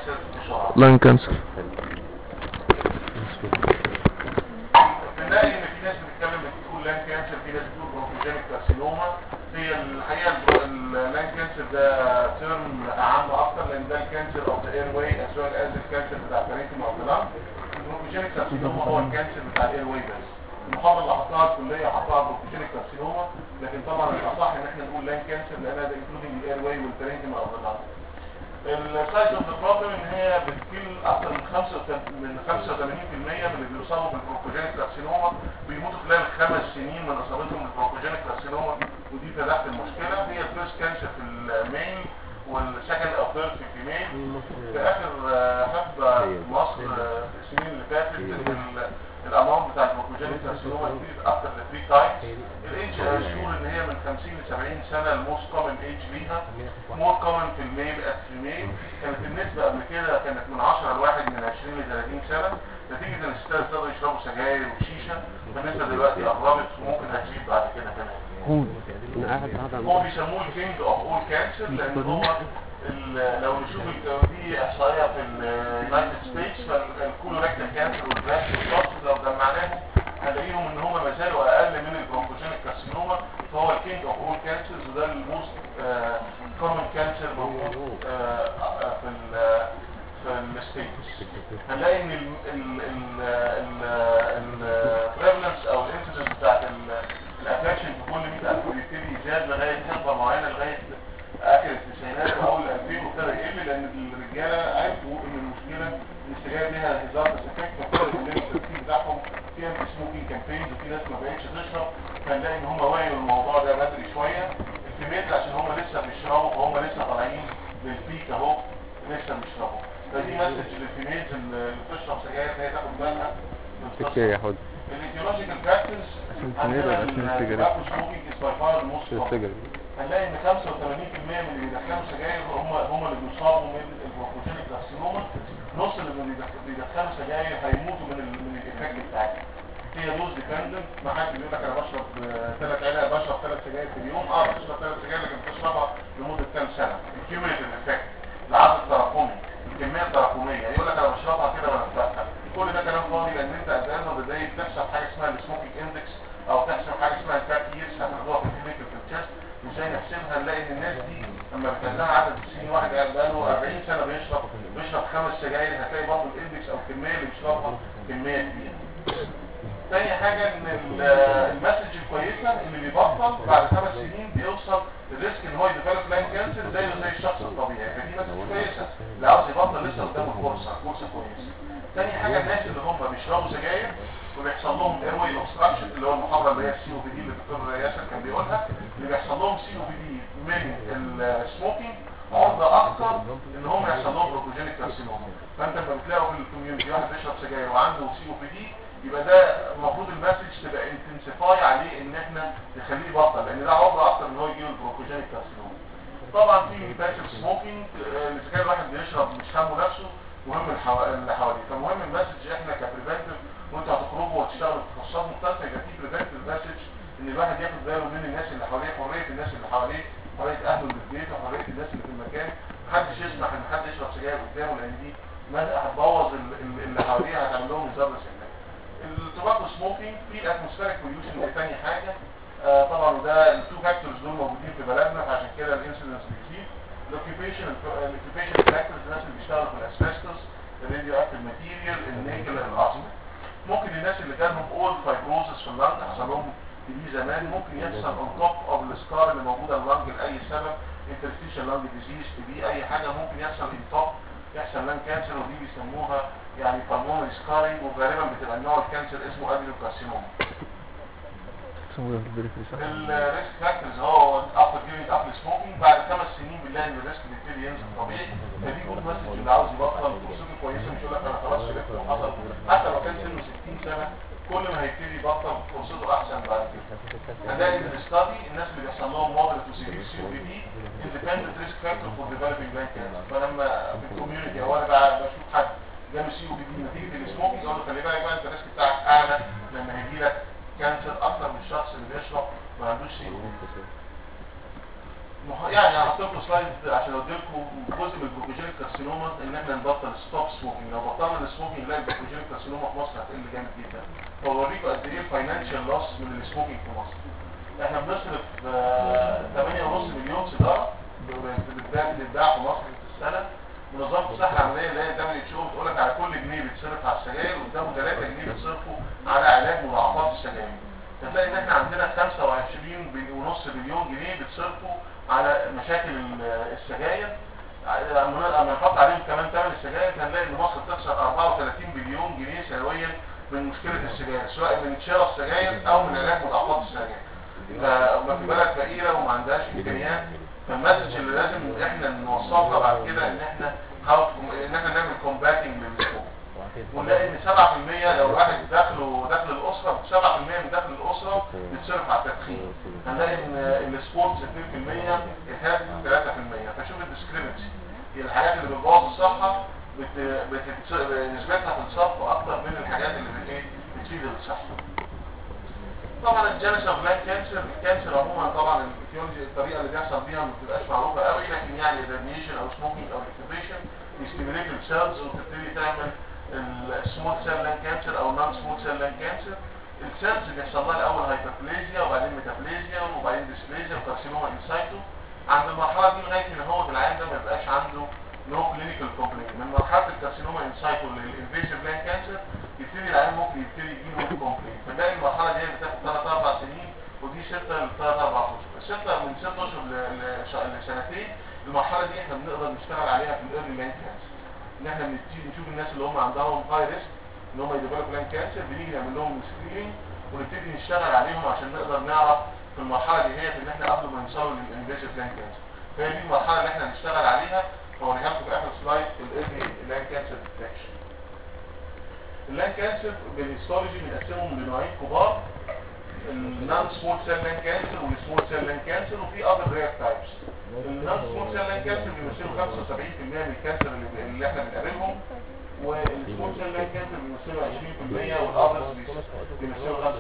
كانسر بسرعه لان كانسر بنلاقي ان في ناس بتتكلم بتقول لان كانسر في ناس بتقول بروكوجينيك كارسينوما هي الحقيقه اللان كانسر ده ترم عام اكتر لان ده الكانسر اوف ذا اير واي از ويل از الكانسر بتاع البريتم اوف ذا لانج البروكوجينيك كارسينوما هو الكانسر بتاع الاير واي بس المحاضره اللي حطها الكليه حطها بروكوجينيك كارسينوما لكن طبعا الاصح ان احنا نقول لان كانسر لان ده انكلودنج الاير واي والبريتم اوف ذا لانج السايز اوف ذا بروبلم ان هي بتكيل اكثر من 85 من 85% من اللي بيصابوا بالبروكوجينيك كارسينوما بيموتوا خلال خمس سنين من اصابتهم بالبروكوجينيك كارسينوما ودي فتحت المشكله هي الفيرست كانسر في الميل والسكند او ثيرد في الفيميل في اخر آه، حقبه في مصر آه، في السنين اللي فاتت ال- الاماونت بتاع البروكوجينيك كارسينوما كتير اكتر من 3 تايمز الايدج اشور ان هي من 50 ل 70 سنه الموست كومن ايدج ليها مور كومن في الميل ات فيميل كانت النسبه قبل كده كانت من 10 لواحد من 20 ل 30 سنه نتيجه ان الستات ابتدوا يشربوا سجاير وشيشه فالنسبه دلوقتي قربت وممكن هتزيد بعد كده كمان هون انا قاعد قاعد هو عم بيسموه الكينج اوف اول كانسر لان هو ال- لو نشوف ال- دي احصائيه في اليونايتد ستيتس فالكولوريكتال كانسر والبراس والباس لو جمعناهم هنلاقيهم ان هم ما زالوا اقل من البرونكوجينيك كارسينوما فهو الكينج اوف اول كانسرز وده الموست كومن كانسر موجود آه، آه، في ال في الستيتس هنلاقي ان البريفلنس او الانسيدنس بتاعت الافكشن في كل 100000 بيبتدي يزداد لغايه حقبه معينه لغايه اخر التسعينات او اول 2000 وابتدى يقل لان الرجاله عرفوا ان المشكله ان السجاير ليها هزار افكت فابتدى يقللوا التركيز بتاعهم في انتي سموكينج كامبينز وفي ناس ما بقتش تشرب فنلاقي ان هم وعيوا الموضوع ده بدري شويه الكميات عشان هم لسه بيشربوا فهم لسه طالعين للبيك اهو لسه بيشربوا فدي مسج للفيميلز اللي بتشرب سجاير ان هي تاخد بالها من القصة. تكير يا حود الايديولوجيكال فاكتورز عشان تنير ولا عشان السجاير؟ سموكينج از باي فار الموست السجن هنلاقي ان 85% من اللي بيدخلوا سجاير هم هم اللي بيصابوا من البروكوجينيك كارسينوما نص اللي بيدخ- بيدخلوا سجاير هيموتوا من ال من الايفكت بتاعتها هي دوز ديبندنت ما حد بيقول لك انا بشرب ثلاث علب بشرب ثلاث سجاير في اليوم اه بتشرب ثلاث سجاير لكن بتشربها لمده كام سنه الكيوميتيف افكت العدد التراكمي الكميه التراكميه يقول لك انا بشربها كده وانا بفتح كل ده كلام فاضي لان انت اساسا بدايه بتحسب حاجه اسمها السموكينج اندكس او تحسب حاجه اسمها الفات ييرز هتاخدوها في الكلينيكال في التست ازاي نحسبها نلاقي ان الناس دي لما بتعملها عدد السنين واحد قاعد بقاله 40 سنه بيشرب بيشرب خمس سجاير هتلاقي برضه الاندكس او الكميه اللي بيشربها كميه كبيره. تاني حاجه ان ال- المسج الكويسه اللي بيبطل بعد خمس سنين بيوصل الريسك ان هو يديفلوب لان كانسر زيه زي الشخص الطبيعي فدي مسج كويسه اللي عاوز يبطل لسه قدامه فرصه فرصه كويسه. تاني حاجه الناس اللي هم بيشربوا سجاير وبيحصل لهم ايروي اوبستراكشن اللي هو المحاضره اللي هي السي او بي دي اللي الدكتور ياسر كان بيقولها اللي بيحصل لهم سي او بي دي من السموكينج عرضه اكتر ان هم يحصل لهم بروكوجينيك كارسينوما فانت لما بتلاقوا في الكوميونتي واحد بيشرب سجاير وعنده سي او بي دي يبقى ده المفروض المسج تبقى انتنسيفاي عليه ان احنا نخليه يبطل لان ده عرضه اكتر ان هو يجيله البروكوجينيك كارسينوما طبعا في باشر سموكينج اذا كان الواحد بيشرب مش همه نفسه مهم الحو- اللي حواليه فمهم المسج احنا كبريفنتيف وانتوا هتخرجوا وتشتغلوا في تخصصات مختلفه يبقى في بريفنتيف مسج ان الواحد ياخد باله من الناس اللي حواليه حريه الناس اللي حواليه حريه اهله اللي في بيته حريه الناس اللي في المكان محدش يسمح ان حد يشرب سجاير قدامه لان دي مد- هتبوظ ال- ال- اللي حواليه هتعمل لهم هزار سنة التوباكو سموكينج في اتموسفيريك بوليوشن دي تاني حاجه آه طبعا وده التو فاكتورز دول موجودين في بلدنا فعشان كده الانسيدنس بتزيد الاوكيبيشن الاوكيبيشن فاكتورز الناس اللي بيشتغلوا في الاسبستوس الراديو اكتيف ماتيريال النيكل الاسمر ممكن الناس اللي جالهم اول فايبروزس في اللنج حصل لهم دي زمان ممكن يحصل اون توب اوف السكار اللي موجوده اللنج لاي سبب انترستيشن لانج ديزيز تبي اي حاجه ممكن يحصل ان توب يحصل لان كانسر ودي بيسموها يعني بالمونري سكارينج وغالبا بتبقى نوع الكانسر اسمه ادينوكارسينوما سووا في البريفري صح الريسك فاكتورز هو افتر جيفنج اب سموكينج بعد خمس سنين بنلاقي ان الريسك بيبتدي ينزل طبيعي فدي جود مسج اللي عاوز يبطل فرصته كويسه مش يقول لك انا خلاص شربت وحصل حتى لو كان سنه 60 سنه كل ما هيبتدي يبطل فرصته احسن بعد كده هنلاقي ان الاستادي الناس اللي بيحصل لهم مودريت تو سيفير سي او بي دي اندبندنت ريسك فاكتور فور ديفلوبينج لان كانسر فلما في الكوميونتي او انا بقى بشوف حد جاله سي او بي دي نتيجه السموكينج اقول له خلي بالك بقى انت الريسك بتاعك اعلى لما هيجي لك كانسر اكتر من الشخص اللي بيشرب ما عندوش سي او بي مح- يعني هحط لكم سلايد عشان اودي لكم جزء من البروكوجينيك كارسينوما كارسينوما ان احنا نبطل ستوب سموكينج لو بطلنا السموكينج لا البروجينيك كارسينوما في مصر هتقل جامد جدا فاوريكم قد ايه الفاينانشال لوس من السموكينج في مصر احنا بنصرف آه، 8.5 مليون سيجاره بتتباع بتتباع في مصر في السنه منظمه الصحه العالميه اللي هي دبليو اتش او بتقول لك على كل جنيه بيتصرف على السجاير قدامه 3 جنيه بيتصرفوا على علاج مضاعفات السجاير هتلاقي ان احنا عندنا 25 بي- ونص مليون جنيه بيتصرفوا على مشاكل ال- السجاير لما لما نحط عليهم كمان ثمن السجاير هنلاقي ان مصر بتخسر 34 بليون جنيه سنويا من مشكله السجاير سواء من شراء السجاير او من علاج مضاعفات السجاير فما في بلد فقيره وما عندهاش امكانيات فالمسج اللي لازم احنا نوصلها بعد كده ان احنا how to- ان احنا نعمل كومباتنج للسموك ونلاقي ان 7% لو واحد دخله دخل الاسره 7% من دخل الاسره بيتصرف على التدخين هنلاقي ان السبورتس 2% الهيلث 3% فشوف الديسكريبنسي الحاجات اللي بتبوظ الصحه بت... بت... نسبتها في الصرف اكتر من الحاجات اللي بت... إيه؟ بتفيد الصحه طبعا الجينيس اوف لاين كانسر الكانسر عموما طبعا الفيولوجي الطريقه اللي بيحصل بيها ما بتبقاش معروفه قوي لكن يعني الراديشن او سموكينج او اكتيفيشن بيستيميليت السيلز وتبتدي تعمل السمول سيل لان كانسر او نون سمول سيل لان كانسر السيلز بيحصل لها الاول هايبربليزيا وبعدين ميتابليزيا وبعدين ديسبليزيا وكارسينوما انسايتو عند المرحله دي لغايه ان هو العيان ده ما يبقاش عنده نو كلينيكال كومبلين من مرحله الكارسينوما انسايتو للانفيسيف لان كانسر يبتدي العيان ممكن يبتدي يجيله كومبلين فنلاقي المرحله دي بتاخد 3 4 سنين ودي 6 ل 3 4 اشهر الستة من 6 اشهر ل- لش- لسنتين المرحله دي احنا بنقدر نشتغل عليها في الايرلي لان كانسر ان احنا بنبتدي نشوف الناس اللي هم عندهم هاي ريسك ان هم يديفلوب لان كانسر بنيجي نعمل لهم سكريننج ونبتدي نشتغل عليهم عشان نقدر نعرف في المرحله دي هي ان احنا قبل ما نوصلوا للانفيسيف لان كانسر فهي دي المرحله اللي احنا هنشتغل عليها فوريها لكم في اخر سلايد الايرلي لان كانسر ديتكشن اللان كانسر بالهيستولوجي بنقسمهم لنوعين كبار النون سمول سيل لان كانسر والسمول سيل لان كانسر وفي اذر رير تايبس النون سمول سيل لان كانسر بيمثلوا 75% من الكانسر اللي, اللي احنا بنقابلهم والسمول سيل لان كانسر بيمثلوا 20% والاذرز بيمثلوا 5%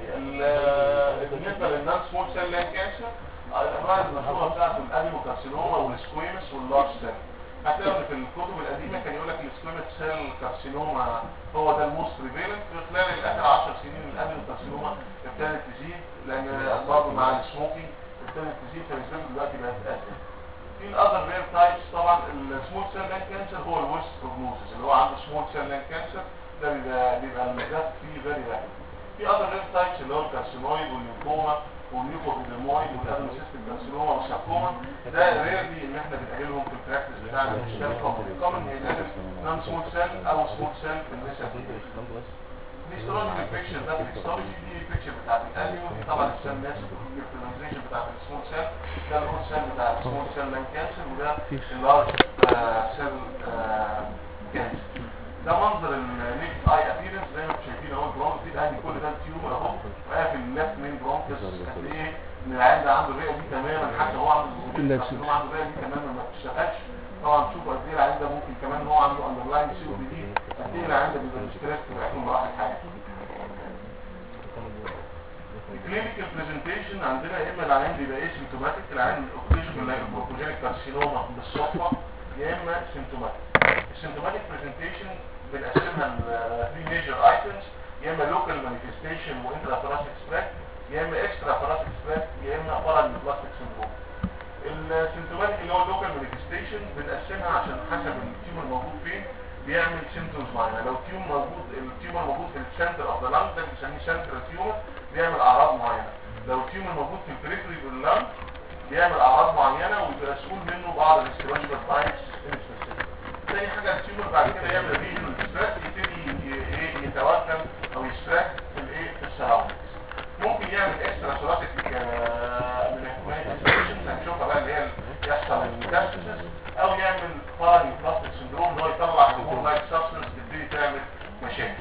ال- بالنسبه للنون سمول سيل لان كانسر الانواع المشهوره بتاعته الادينوكارسينوما والسكويمس واللارج سيل هتلاقوا إن في الكتب القديمه كان يقول لك السكويمس سيل كارسينوما هو ده الموست بريفيلنت في خلال الاخر 10 سنين الادينوكارسينوما ابتدت تزيد لان برضه مع السموكينج ابتدت تزيد فنسبته دلوقتي بقت اسهل في الاذر رير تايبس طبعا السمول سيل لان كانسر هو الورست بروجنوزس اللي هو عنده سمول سيل لان كانسر ده بيبقى بيبقى النجاح فيه فيري رابيد في اذر رير تايبس اللي هو الكارسينويد والليمفوما والنيوكوبيدرمويد والادنوسيستيك كارسينوما والساركوما ده ريرلي ان احنا بنقابلهم في البراكتس بتاعنا بنشتغل كومن كومن هي نون سمول سيل او سمول سيل في النساء الاسترولوجي البيكتشر ده الاسترولوجي دي البيكتشر بتاعت الانيو دي طبعا السيل ناس الريبريزنتيشن بتاعت السمول سيل ده الهول سيل بتاع السمول سيل لان كانسر وده اللارج سيل كانسر ده منظر النيكس اي ابيرنس زي ما انتم شايفين اهو البرونكس دي ادي كل ده تيومر اهو وقافل الليفت مين برونكس قد ايه ان العيان ده عنده الرئه دي تماما حتى هو عنده لا بس هو عنده الرئه دي تماما ما بتشتغلش طبعا تشوف قد ايه العيان ده ممكن كمان هو عنده اندرلاين سي او بي دي قد ايه العيان ده بيبقى ستريس في اخر مراحل حياته الكلينيكال برزنتيشن عندنا يا اما العيان بيبقى ايه سيمتوماتيك العيان اوكتيشن البروكوجينيك كارسينوما بالصدفه يا اما سيمتوماتيك السيمتوماتيك برزنتيشن بنقسمها ل 3 ميجر ايتمز يا اما لوكال مانيفستيشن وانترا ثوراسيك سبريد يا اما اكسترا ثوراسيك سبريد يا اما بارانيوبلاستيك سندروم السيمتوماتيك اللي هو اللوكال مانيفستيشن بنقسمها عشان حسب التيومر موجود فين بيعمل سيمتومز معينه لو التيومر موجود التيومر موجود في السنتر اوف ذا لانج ده بنسميه سنترال تيومر بيعمل اعراض معينه لو التيومر موجود في البريفري باللانج بيعمل اعراض معينه ويبقى مسؤول منه بعض الاستيولوجيكال تايبس تاني حاجه التيومر بعد كده يعمل ريجنال ستريس يبتدي ي- ايه يتوكل او يسبريد في الايه في السراوندز ممكن يعمل اكسترا ثوراسيك من الكوميونيكيشن هنشوفها بقى اللي هي يحصل الميتاستاسيس او يعمل باراني بلاستيك سندروم اللي هو يطلع هرمون لايك سبستنس تبتدي تعمل مشاكل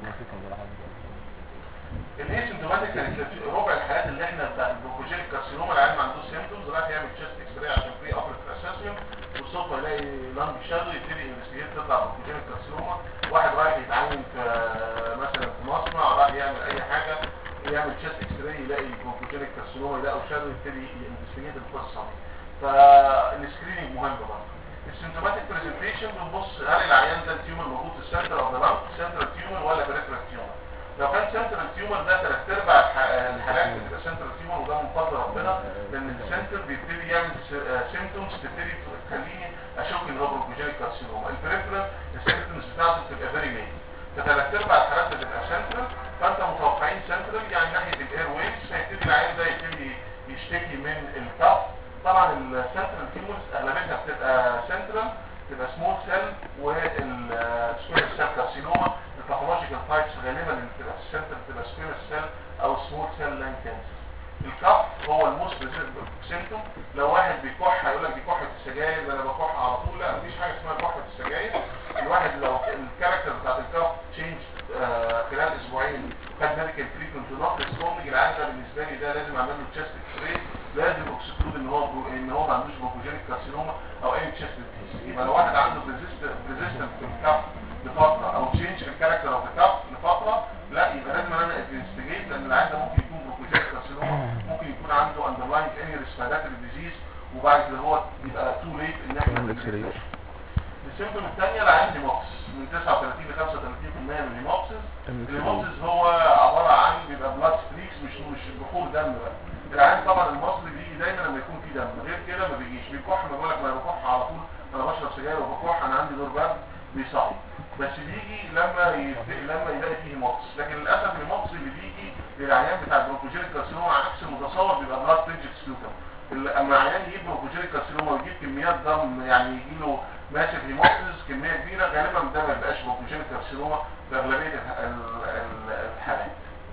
الاسيمتوماتيك كانت في ربع الحالات اللي احنا بتاعت البروكوجينيك كارسينوما العيان ما عندوش سيمتومز راح يعمل تشيست اكس راي عشان في ابر اسسمنت والصوت يلاقي لانج شادو يبتدي انفستيجيت تطلع بروكوجينيك كارسينوما واحد رايح يتعين في مثلا في مصنع راح يعمل اي حاجه يعمل تشيست اكس راي يلاقي بروكوجينيك كارسينوما يلاقي شادو يبتدي انفستيجيت القصه دي فالسكريننج مهم برضه السيمتوماتيك برزنتيشن بنبص هل العيان ده التيومر موجود في السنتر اوف ذا لانج سنترال تيومر ولا بريفرال تيومر لو كان سنترال تيومر ده ثلاث ارباع الح- الحالات بتبقى سنترال تيومر وده من فضل ربنا لان السنتر بيبتدي يعمل سيمتومز تبتدي تخليني اشك ان هو بروكوجينيك كارسينوما البريفرال السيمتومز بتاعته بتبقى فيري ليت فثلاث ارباع الحالات بتبقى سنترال فانت متوقعين سنترال يعني ناحيه الاير ويز هيبتدي العيان ده يبتدي يشتكي من الكف طبعا السنترال تيومرز اغلبيتها بتبقى سنترال تبقى سمول سيل والسكوير سيل كارسينوما الباثولوجيكال تايبس غالبا اللي بتبقى في السنتر بتبقى سكوير سيل او سمول سيل لان كانسر الكف هو الموست سيمتوم لو واحد بيكح هيقول لك دي كحه السجاير ده انا بكح على طول لا مفيش حاجه اسمها كحه السجاير الواحد لو الكاركتر بتاعت الكف تشينج خلال اسبوعين خد ميديكال تريتمنت ونقص سكومنج العيان ده بالنسبه لي ده لازم اعمل له تشيست اكس راي لازم اكسكلود ان هو برو- ان هو ما عندوش بروكوجينيك كارسينوما او اي تشيست ديزيز يبقى لو واحد عنده ريزيستنت في الكف لفتره او تشينج في الكاركتر اوف ذا كف لفتره لا يبقى لازم انا انفستيجيت لان العيان ده ممكن يكون بروكوجينيك كارسينوما ممكن يكون عنده اندرلاين اني ريسبيراتوري ديزيز وبعد كده هو يبقى تو ليت ان احنا عندك سريع السيمبتوم الثانيه العيان هيموكس من 39 ل 35% من الهيموكسس الهيموكسس هو عباره عن بيبقى بلاد ستريكس مش مش بخور دم بقى العيان طبعا المصري بيجي دايما لما يكون في دم غير كده ما بيجيش بيكح ما بقول لك ما انا بكح على طول انا بشرب سجاير وبكح انا عندي دور برد بيصحي بس بيجي لما يفت... لما يلاقي فيه هيموكس لكن للاسف الهيموكس اللي بيجي للعيان بتاع البروكوجينيك كارسينوما عكس المتصور بيبقى بلاد بريدجت سلوكم اما عيان يجيب بروكوجينيك كارسينوما ويجيب كميات دم يعني يجي له ماسك هيموكسيس كميه كبيره غالبا ده ما بيبقاش بروكوجينيك كارسينوما في اغلبيه الح- ال- ال- الحالات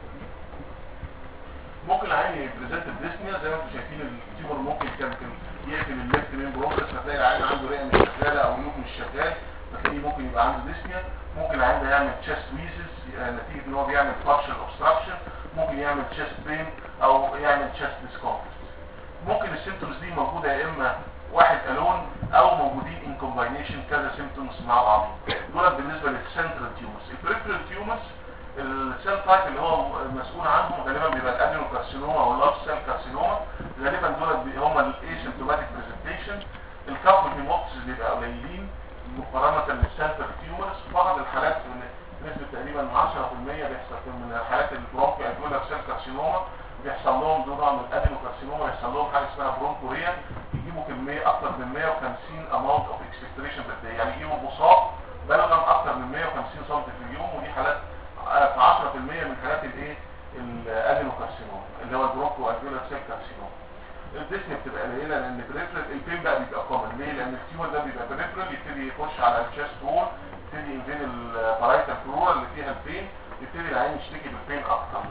ممكن العين يبريزنت الديسنيا زي ما انتم شايفين التيمور ممكن كان كان يقفل الليفت مين بروسس فتلاقي العين عنده رئه مش شغاله او لوب مش شغال فتلاقيه ممكن يبقى عنده ديسنيا ممكن العين ده يعمل تشيست ويزز نتيجه ان هو بيعمل فارشل اوبستراكشن ممكن يعمل تشيست بين او يعمل تشيست ديسكومفورت ممكن السيمتومز دي موجوده يا اما واحد الون او موجودين ان كومباينيشن كذا سيمتومز مع بعض دول بالنسبه للسنترال تيومرز البريفرال تيومرز السيل تايب اللي هو مسؤول عنهم غالبا بيبقى الادينوكارسينوما او اللارج سيل كارسينوما غالبا دول بي- هم الايسيمتوماتيك برزنتيشن الكف والهيموكسيس بيبقى قليلين مقارنه بالسنترال تيومرز بعض الحالات من نسبه تقريبا 10% بيحصل في من الحالات البرونكو ادولا سيل كارسينوما بيحصل لهم دول نوع من الادينوكارسينوما يحصل لهم حاجه اسمها برونكوريا يجيبوا كميه اكتر من 150 اماونت اوف اكسبكتريشن في الدي يعني يجيبوا مصاب بلغم اكتر من 150 سم في اليوم ودي حالات آه، في 10% من حالات الايه الادينوكارسينوما اللي هو البرونكو ادولا سيل كارسينوما الديسني بتبقى قليله لان بريفرال البين بقى بيبقى كومن ليه لان التيومر ده بيبقى بريفرال يبتدي يخش على الشيست وول يبتدي ينزل البارايتال فلورا اللي فيها البين يبتدي العين يشتكي بالبين اكتر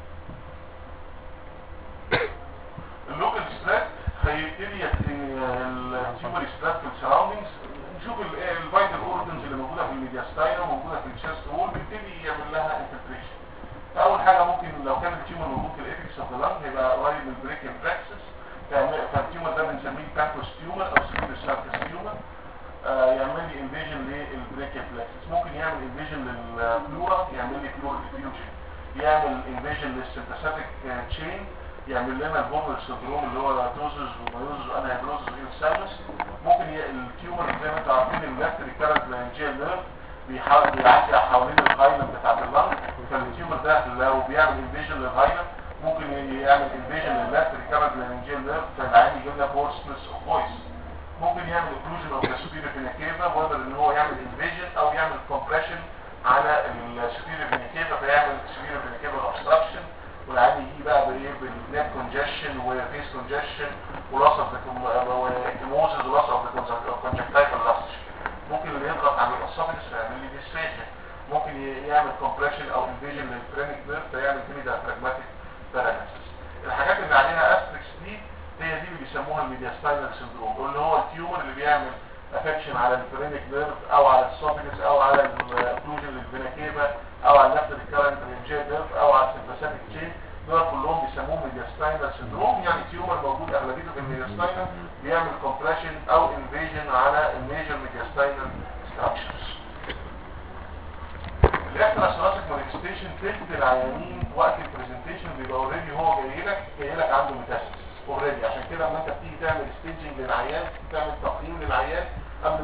اللوكال سترات هيبتدي يت- التيومر سترات في السراوندينجز نشوف الفيتال اورجنز اللي موجوده في الميدياستاينا وموجوده في الشيست وول بيبتدي يعمل لها انفلتريشن فاول حاجه ممكن لو كان التيومر موجود في الابيكس اوف ذا لانج هيبقى قريب من البريكيال براكسس فالتيومر ده بنسميه بانكوس تيومر او سكيل ساركس تيومر آه، يعمل لي انفيجن للبريكيال بلاكسس ممكن يعمل انفيجن للفلورا يعمل لي فلور ديفيوجن يعمل انفيجن للسنتاسيتك تشين يعمل لنا البومر سندروم اللي هو توزز ومايوزز وانهيدروزز وانسالس ممكن ي... التيومر زي ما انتم عارفين اللفت ريكارنت لانجيال نيرف بيحاول بيعدي حوالين الهايلم بتاع اللنج فالتيومر ده لو بيعمل انفيجن للهايلم ممكن ي- يعمل انفيجن لللفت ريكارنت لانجيال نيرف فالعين يجيب لنا بورسنس اوف فويس ممكن يعمل اوكلوجن اوف ذا سوبيريور فينا كيفا وقدر ان هو يعمل انفيجن او يعمل كومبريشن على السوبيريور فينا كيفا فيعمل سوبيريور فينا كيفا اوبستراكشن والعادي يجي بقى بايه بالنيك كونجشن وفيس كونجشن ولاس اوف وكيموزز ولاس اوف كونجكتايفال لاس ممكن اللي يضغط على الاسوفيجس فيعمل لي ديسفيجن ممكن ي- يعمل كومبريشن او انفيجن للفرينك نيرف فيعمل كده ديافراجماتيك باراليسيس الحاجات اللي عليها استريكس دي هي دي اللي بيسموها الميدياستاينال سندروم اللي هو التيومر اللي بيعمل افكشن على الفرينك نيرف او على السوفيجس او على الاوكلوجن للفينا كيفا او على اللفت ريكارنت رينجير نيرف او على السمباثيك تشين دول كلهم بيسموهم ميدياستاينال سندروم يعني تيومر موجود اغلبيته في الميدياستاينال بيعمل كومبريشن او انفيجن على الميجر ميدياستاينال ستراكشرز الاكسترا ثوراسيك مانيفستيشن تلت العيانين وقت البرزنتيشن بيبقى اوريدي هو جاي لك جاي لك عنده ميتاستس اوريدي عشان كده لما انت بتيجي تعمل ستيجنج للعيان تعمل تقييم للعيان قبل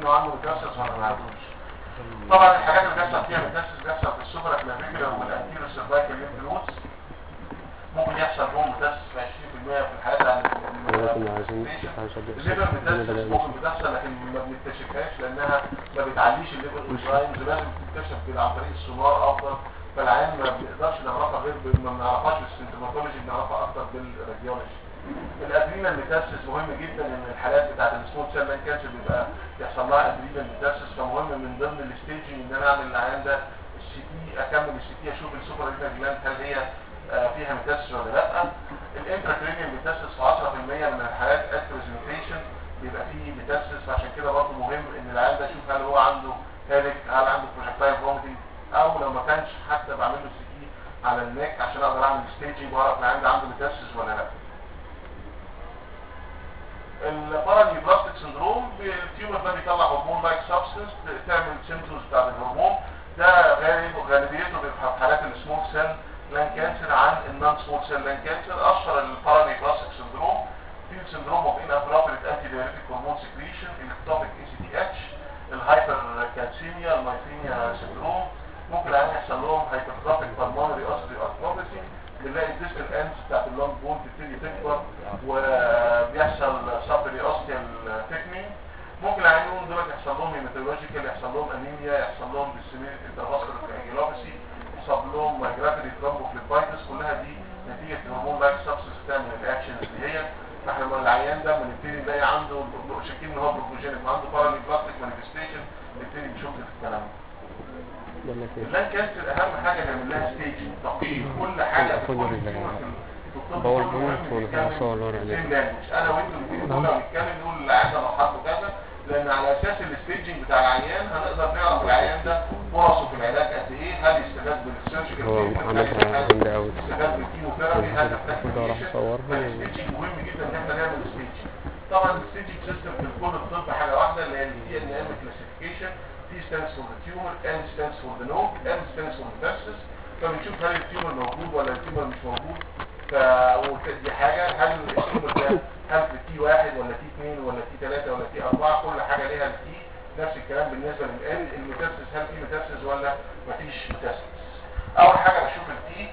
انه عنده ميتاسيس ولا ما عندوش طبعا الحاجات اللي بيحصل فيها ميتاسيس بيحصل في السوبر كلافيكولار والانتيرو سيرفايكال ليمف نودز ممكن يحصل بهم ميتاسيس في 20% في الحالات عن كنا عايزين عايز الليفر ميتاسيس ممكن بتحصل لكن ما بنكتشفهاش لانها ما بتعليش الليفر انزايمز لازم تكتشف عن طريق السونار افضل فالعين ما بنقدرش نعرفها غير بال- ما بنعرفهاش بالسيمتوماتولوجي بنعرفها اكتر بالراديولوجي الادرينال ميتاسيس مهم جدا ان الحالات بتاعت السمول سيل مان كانسر بيبقى يحصل لها ادرينال ميتاسيس فمهم من ضمن الستيجنج ان انا اعمل العيان ده السي تي اكمل السي تي اشوف السوبر رينال جلاند هل هي آه، فيها ميتاسيس ولا لا الانتراكرينيال ميتاسيس في 10% من الحالات اتريزنتيشن بيبقى فيه ميتاسيس فعشان كده برضه مهم ان العيان ده اشوف هل هو عنده هالك هل عنده بروجكتايل فوميتنج او لو ما كانش حتى بعمل له سي تي على النك عشان اقدر اعمل ستيجنج واعرف العيان ده عنده ميتاسيس ولا لا البارانيوبلاستيك سندروم التيومر ده بيطلع هرمون لايك سبستنس تعمل سيمبتومز بتاعت الهرمون ده غالب غالبيته بيبقى في حالات السمول سيل لان كانسر عن النون سمول سيل لان كانسر اشهر البارانيوبلاستيك سندروم في السندروم اوف ان ابروبريت انتي دايريتيك هرمون سكريشن الاكتوبيك اي سي تي اتش الهايبر كالسيميا المايثينيا سندروم ممكن العيان يحصل لهم هايبرتروفيك بالمونري اوستيوارثروباثي بنلاقي الديستال اندز بتاعت اللونج بون تبتدي تكبر وبيحصل سابري اوستيال ثيكنينج ممكن العيانين دول يحصل لهم هيماتولوجيكال يحصل لهم انيميا يحصل لهم ديسيميت انترفاسكولار كانجيلوباسي يحصل لهم مايجراتوري ترومبوفليبايتس كلها دي نتيجه هرمون لايك سبستنس بتعمل الاكشنز اللي هي فاحنا لما العيان ده بنبتدي نلاقي عنده شاكين ان هو بروجينيك وعنده بارانيبلاستيك مانيفستيشن نبتدي نشوف الكلام ده يلا كده اللان كانسر اهم حاجه نعمل لها ستيج تقييم كل حاجه في كل كل ال- تيومر في الطب باور كله بوينت مهم والفحص نتكلم والورق ده. same language. انا وانتوا الاثنين دول لو نتكلم نقول العيان ده مرحلته كذا لان على اساس الستيجنج بتاع العيان هنقدر نعرف العيان ده فرصه في العلاج قد ايه هل يستفاد بالسيرجيكال هو عملها جامدة أوي. يستفاد بالكيموثيرابي هل يحتاج المفروض أعرف radiation؟ أصورها. فالستيجنج مهم جدا ان احنا نعمل ستيج طبعا الستيجنج سيستم في كل الطب حاجه واحده اللي هي الدي ان ام كلاسيفيكيشن T stands for the tumor N stands for the node M stands for the versus فبنشوف هل التيومر موجود ولا التيومر مش موجود ف ودي حاجه هل التيومر ده هل في تي واحد ولا تي اثنين ولا تي ثلاثه ولا تي اربعه كل حاجه ليها التي نفس الكلام بالنسبه للان الميتاسيس هل في ميتاسيس ولا مفيش ميتاسيس اول حاجه بشوف التي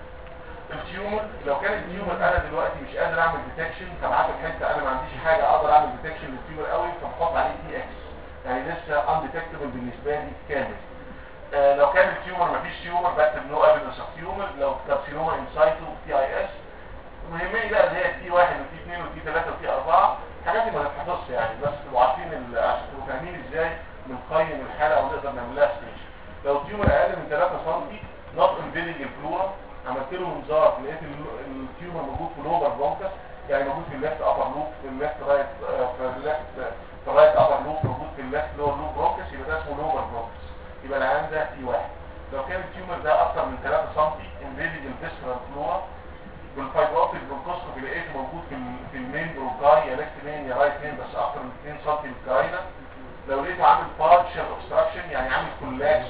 التيومر لو كان التيومر انا دلوقتي مش قادر اعمل ديتكشن فبعته في حته انا ما عنديش حاجه اقدر اعمل ديتكشن للتيومر قوي فبحط عليه تي اكس يعني لسه انديتكتبل بالنسبه لي كامل آه لو كان التيومر مفيش تيومر بكتب نو ايفيدنس اوف تيومر لو كارسينوما انسايتو تي اي اس مهمين بقى اللي هي تي واحد وتي اثنين وتي ثلاثه وتي اربعه الحاجات دي ما تتحفظش يعني بس تبقوا عارفين ال- عشان تبقوا فاهمين ازاي بنقيم الحاله ونقدر نعمل لها ستيج لو التيومر اقل من 3 سم نوت انفيدنج الفلورا عملت له منظار لقيت ال- التيومر موجود في لوبر برونكس يعني موجود في الليفت ابر لوب في الليفت رايت في الليفت في الرايت ابر لوب موجود في الليفت لور لوب برونكس يبقى ده اسمه لوبر برونكس يبقى العيان ده تي واحد لو كان التيومر ده اكتر من 3 سم انفيدنج الفيسرال فلورا بالفايبر اوبتيك برونكوسكوبي لقيته موجود في ال- في المين برونكاي يا ليفت مين يا رايت مين بس اكتر من 2 سم من الكراينه لو لقيته عامل بارشال اوبستراكشن يعني عامل كولابس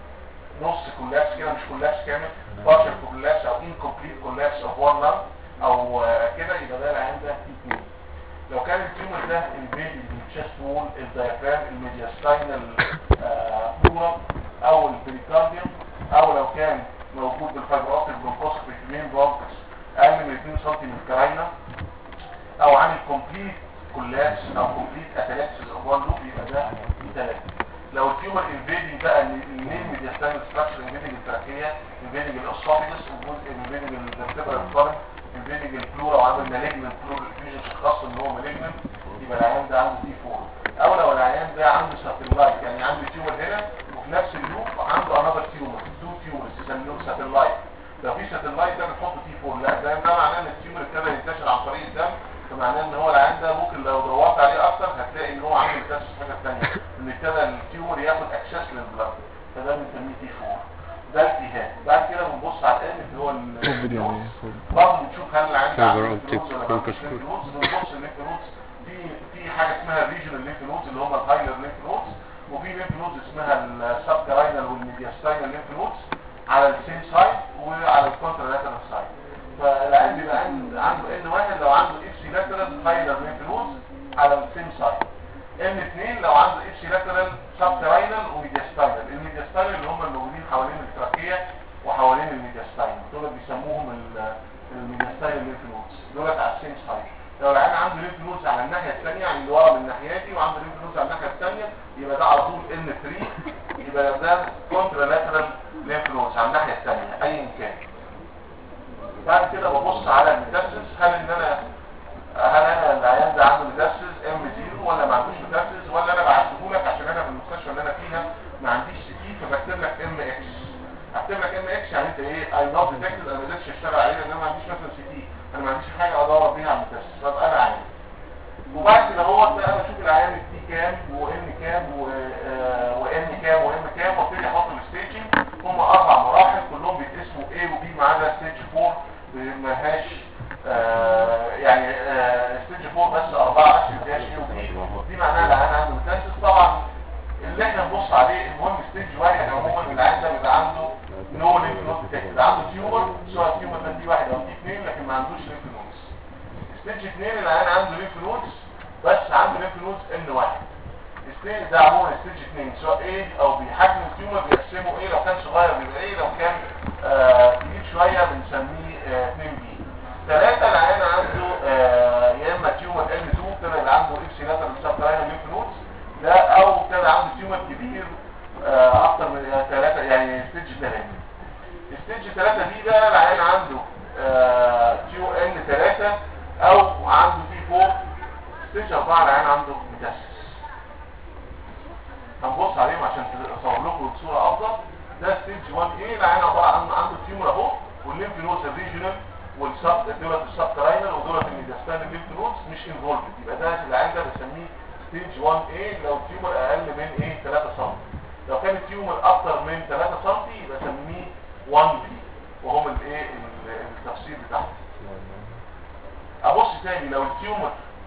نص كولابس كده مش كولابس كامل بارشال كولابس او انكمبليت كولابس اوف وان لانج او آه، كده يبقى ده العين ده تي 2 لو كان التيومر ده انفيدد الشيست وول الدايفرام الميدياستاينال فلورا او البريكارديوم او لو كان موجود بالفايبر اوبتيك برونكوسكوبي في المين برونكس اقل من 2 سم من الكراينه او عامل كومبليت كولابس او كومبليت اتلاكسس اوف وان لوب يبقى ده ثلاثه لو التيومر انفيدنج بقى المين ميدياستاينال ستراكشر انفيدنج التراكيه انفيدنج الاسوفيجس انفيدنج الفيرتبرال كولم انفيدنج الفلورا وعامل مالجنت فلور فيوجن خاص ان هو مالجنت يبقى العيان ده عنده تي 4 او لو العيان ده عنده ساتلايت يعني عنده تيومر هنا وفي نفس اللوب عنده انذر تيومر تو تيومرز يسموهم ساتلايت لو في ساتلايت ده بنحط تي 4 لا ده ده معناه ان التيومر ابتدى ينتشر عن طريق الدم فمعناه ان هو العيان ده ممكن لو دورت عليه اكتر هتلاقي ان هو عامل ميتاسيس في حاجه ثانيه ان ابتدى التيومر ياخد اكسس للبلد فده بنسميه تي 4 ده التهاب بعد كده بنبص على الان اللي هو ال- فيديو يعني فول. برضه بنشوف هل العيان ده Fiber عنده optic lymph nodes ولا ما عندوش focus lymph nodes. بنبص الليمف نودز في في حاجه اسمها الريجنال ليمف نودز اللي هم الهايلر ليمف نودز وفي ليمف نودز اسمها السب كراينال والميدياستاينال ليمف نودز على السيم سايد وعلى الكونترالاترال سايد فالعيان بيبقى عند- عنده ان واحد لو عنده ابسي لاترال هايلر ليمف نودز على السيم سايد ان اثنين لو عنده ابسي لاترال يبقى ده على طول ان 3 يبقى ده كونترا لاترال لينف نودز على الناحيه الثانيه ايا كان بعد كده ببص على الميتاسيس هل ان انا هل انا العيان ده عنده ميتاسيس ام 0 ولا ما عندوش ميتاسيس ولا انا بعته لك عشان انا في المستشفى اللي انا فيها ما عنديش سي تي فبكتب لك ام اكس هكتب لك ام اكس يعني انت ايه اي نوت ديتكتد انا ما قدرتش اشتغل عليه لان انا ما عنديش مثلا سي تي انا ما عنديش حاجه ادور بيها على الميتاسيس فابقى انا عارف وبعد كده هو بقى بشوف العيان التي كام وان كام وان كام وام كام وابتدي احط الستيجنج هم اربع مراحل كلهم بيتقسموا A وبي ما عدا ستيج 4 ما لهاش آه، يعني ستيج 4 بس اربعه بس ما فيهاش A وبي دي معناها العيان عنده ميتاسيس طبعا اللي احنا نبص عليه المهم ستيج واحد عموما العيان ده بيبقى عنده نو لينف نود ديتكتد عنده تيومر سواء تيومر ده دي واحد او دي اثنين لكن ما عندوش لينف نودز ستيج 2 العيان عنده لينف نودز بس عنده لينف نودز ان واحد ستيج ده عموما ستيج 2 سواء ايه او بيحجم التيومر بيقسمه ايه لو كان صغير بيبقى ايه لو كان آه كبير شويه بنسميه آه 2 بي ثلاثه العيان عنده آه يا اما تيومر ان 2 ابتدى يبقى عنده اكسي لاترال سبتراينال لينف نودز ده او ابتدى عنده تيومر كبير آه اكتر من ثلاثه يعني ستيج 3 ستيج 3 دي بقى العيان عنده آه تيو ان 3 او عنده تي 4 ستيج 4 العيان عنده ميتاسيس هنبص عليهم عشان اصور لكم الصوره افضل ده ستيج 1 ايه العيان عباره عن عنده تيومر اهو والليمف نودز الريجونال والسب دولت السبتراينال ودولت الميداستان الليمف نودز مش انفولد يبقى ده العيان ده بسميه ستيج 1 ايه لو التيومر اقل من ايه 3 سم لو كان التيومر اكتر من 3 سم يبقى سميه 1 بي وهم الايه التفسير بتاعهم ابص تاني لو التيومر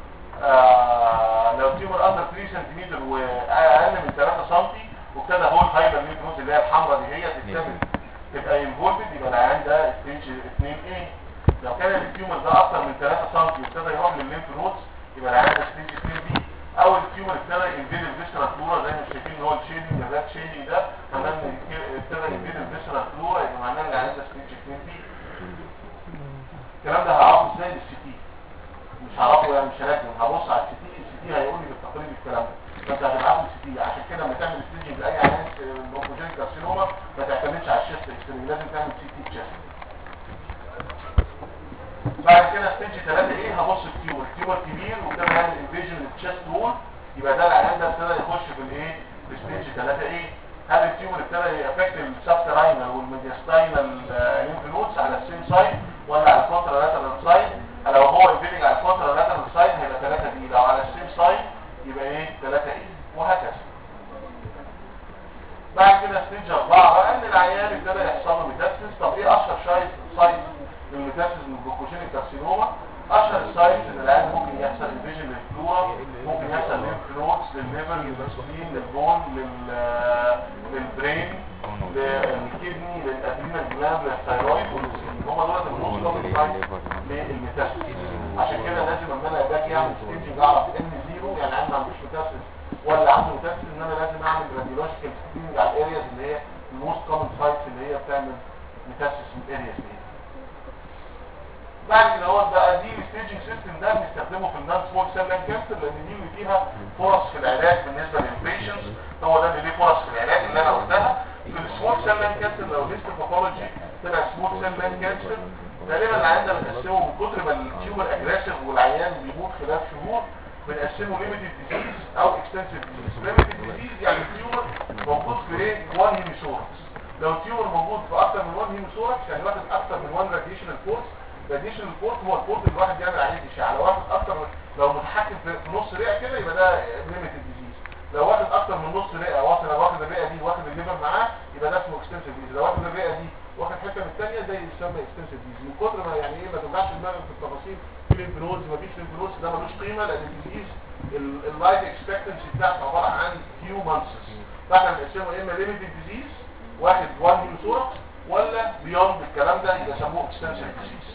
آه لو التيومر اندر 3 سنتيمتر واقل من 3 سم وابتدى هو الهايبر لينف نود اللي هي الحمراء دي هي تكتمل تبقى انفولد يبقى العيان ده ستيج 2 ايه لو كان التيومر ده اكتر من 3 سم وابتدى يروح للليمف نودز يبقى العيان ده ستيج 2 بي او التيومر ابتدى ينفيد الفيسرال فلورا زي ما شايفين ان هو الشيدنج الرات شيدنج ده معناه ان ابتدى ينفيد الفيسرال فلورا يبقى معناه ان العيان ده ستيج 2 بي الكلام ده هعرفه ازاي بالسي تي مش هعرفه يعني مش هلاقي هبص على السي تي السي تي هيقول لي بالتقريب الكلام ده فانت هتبعت لي السي تي عشان كده لما تعمل ستيجنج لاي عيان بروكوجين كارسينوما ما تعتمدش على الشيست اكستريم لازم تعمل سي تي تشيست بعد كده ستيج 3 ايه هبص التيومر التيومر كبير وابتدى يعمل انفيجن للتشيست وول يبقى ده العيان ده ابتدى يخش في الايه في ستيج 3 ايه هل التيومر ابتدى يافكت السبتراينال والميدياستاينال لينف نودز على السيم سايد ولا على الكونترا لاترال سايد لو هو انفيجن على الكونترا لاترال سايد هيبقى 3 دي لو على السيم سايد يبقى ايه 3 ايه وهكذا بعد كده ستيج 4 بقى ان العيان ابتدى يحصل له ميتاسيس طب ايه اشهر شايف سايت للميتاسيس من البروكوجينيك كارسينوما اشهر السايت ان العيان ممكن يحصل انفيجن للفلورا ممكن يحصل لينف نودز للليفر للسبلين للبون لل للبرين للكدني للادرينال جلاند للثايرويد والسين هم دول الموست كومن سايت للميتاسيس عشان كده لازم لما انا باجي اعمل ستيجنج اعرف ان زيرو يعني عندي ما عندوش ميتاسيس ولا عنده ميتاسيس ان انا لازم اعمل راديولوجيكال سكريننج على الارياز اللي هي الموست كومن سايتس اللي هي بتعمل ميتاسيس من الارياز دي بعد كده هو بقى دي الستيجنج سيستم ده بنستخدمه في النان سمول سيل لان كانسر لان دي اللي فيها فرص في العلاج بالنسبه للبيشنتس هو ده اللي ليه فرص في العلاج اللي انا قلتها في السمول سيل لان كانسر لو لسه باثولوجي طلع سمول سيل لان كانسر غالبا العيان ده بنقسمه من كتر ما التيومر اجريسيف والعيان بيموت خلال شهور بنقسمه ليميتد ديزيز او اكستنسيف ديزيز ليميتد ديزيز يعني التيومر موجود في ايه 1 هيميسوركس لو التيومر موجود في اكتر من 1 هيميسوركس يعني واخد اكتر من 1 راديشنال فورس راديشنال فورس هو الفورس اللي الواحد بيعمل عليه اشعاع لو واخد اكتر من لو متحكم في في نص رئه كده يبقى ده ليميتد ديزيز لو واخد اكتر من نص رئه واخد واخد الرئه دي واخد الليفر معاه يبقى ده اسمه اكستنسيف ديزيز لو واخد الرئه دي واخد حته من الثانيه ده يسمى اكستنسيف ديزيز من كتر ما يعني ايه ما توجعش دماغك في التفاصيل في ليمف نودز مفيش ليمف نودز ده ملوش قيمه لان الديزيز اللايف اكسبكتنسي بتاعته عباره عن فيو مانثس فاحنا بنقسمه يا اما ليميتد ديزيز واحد 1 هيموثوركس ولا بيوند الكلام ده يبقى يسموه اكستنسيف ديزيز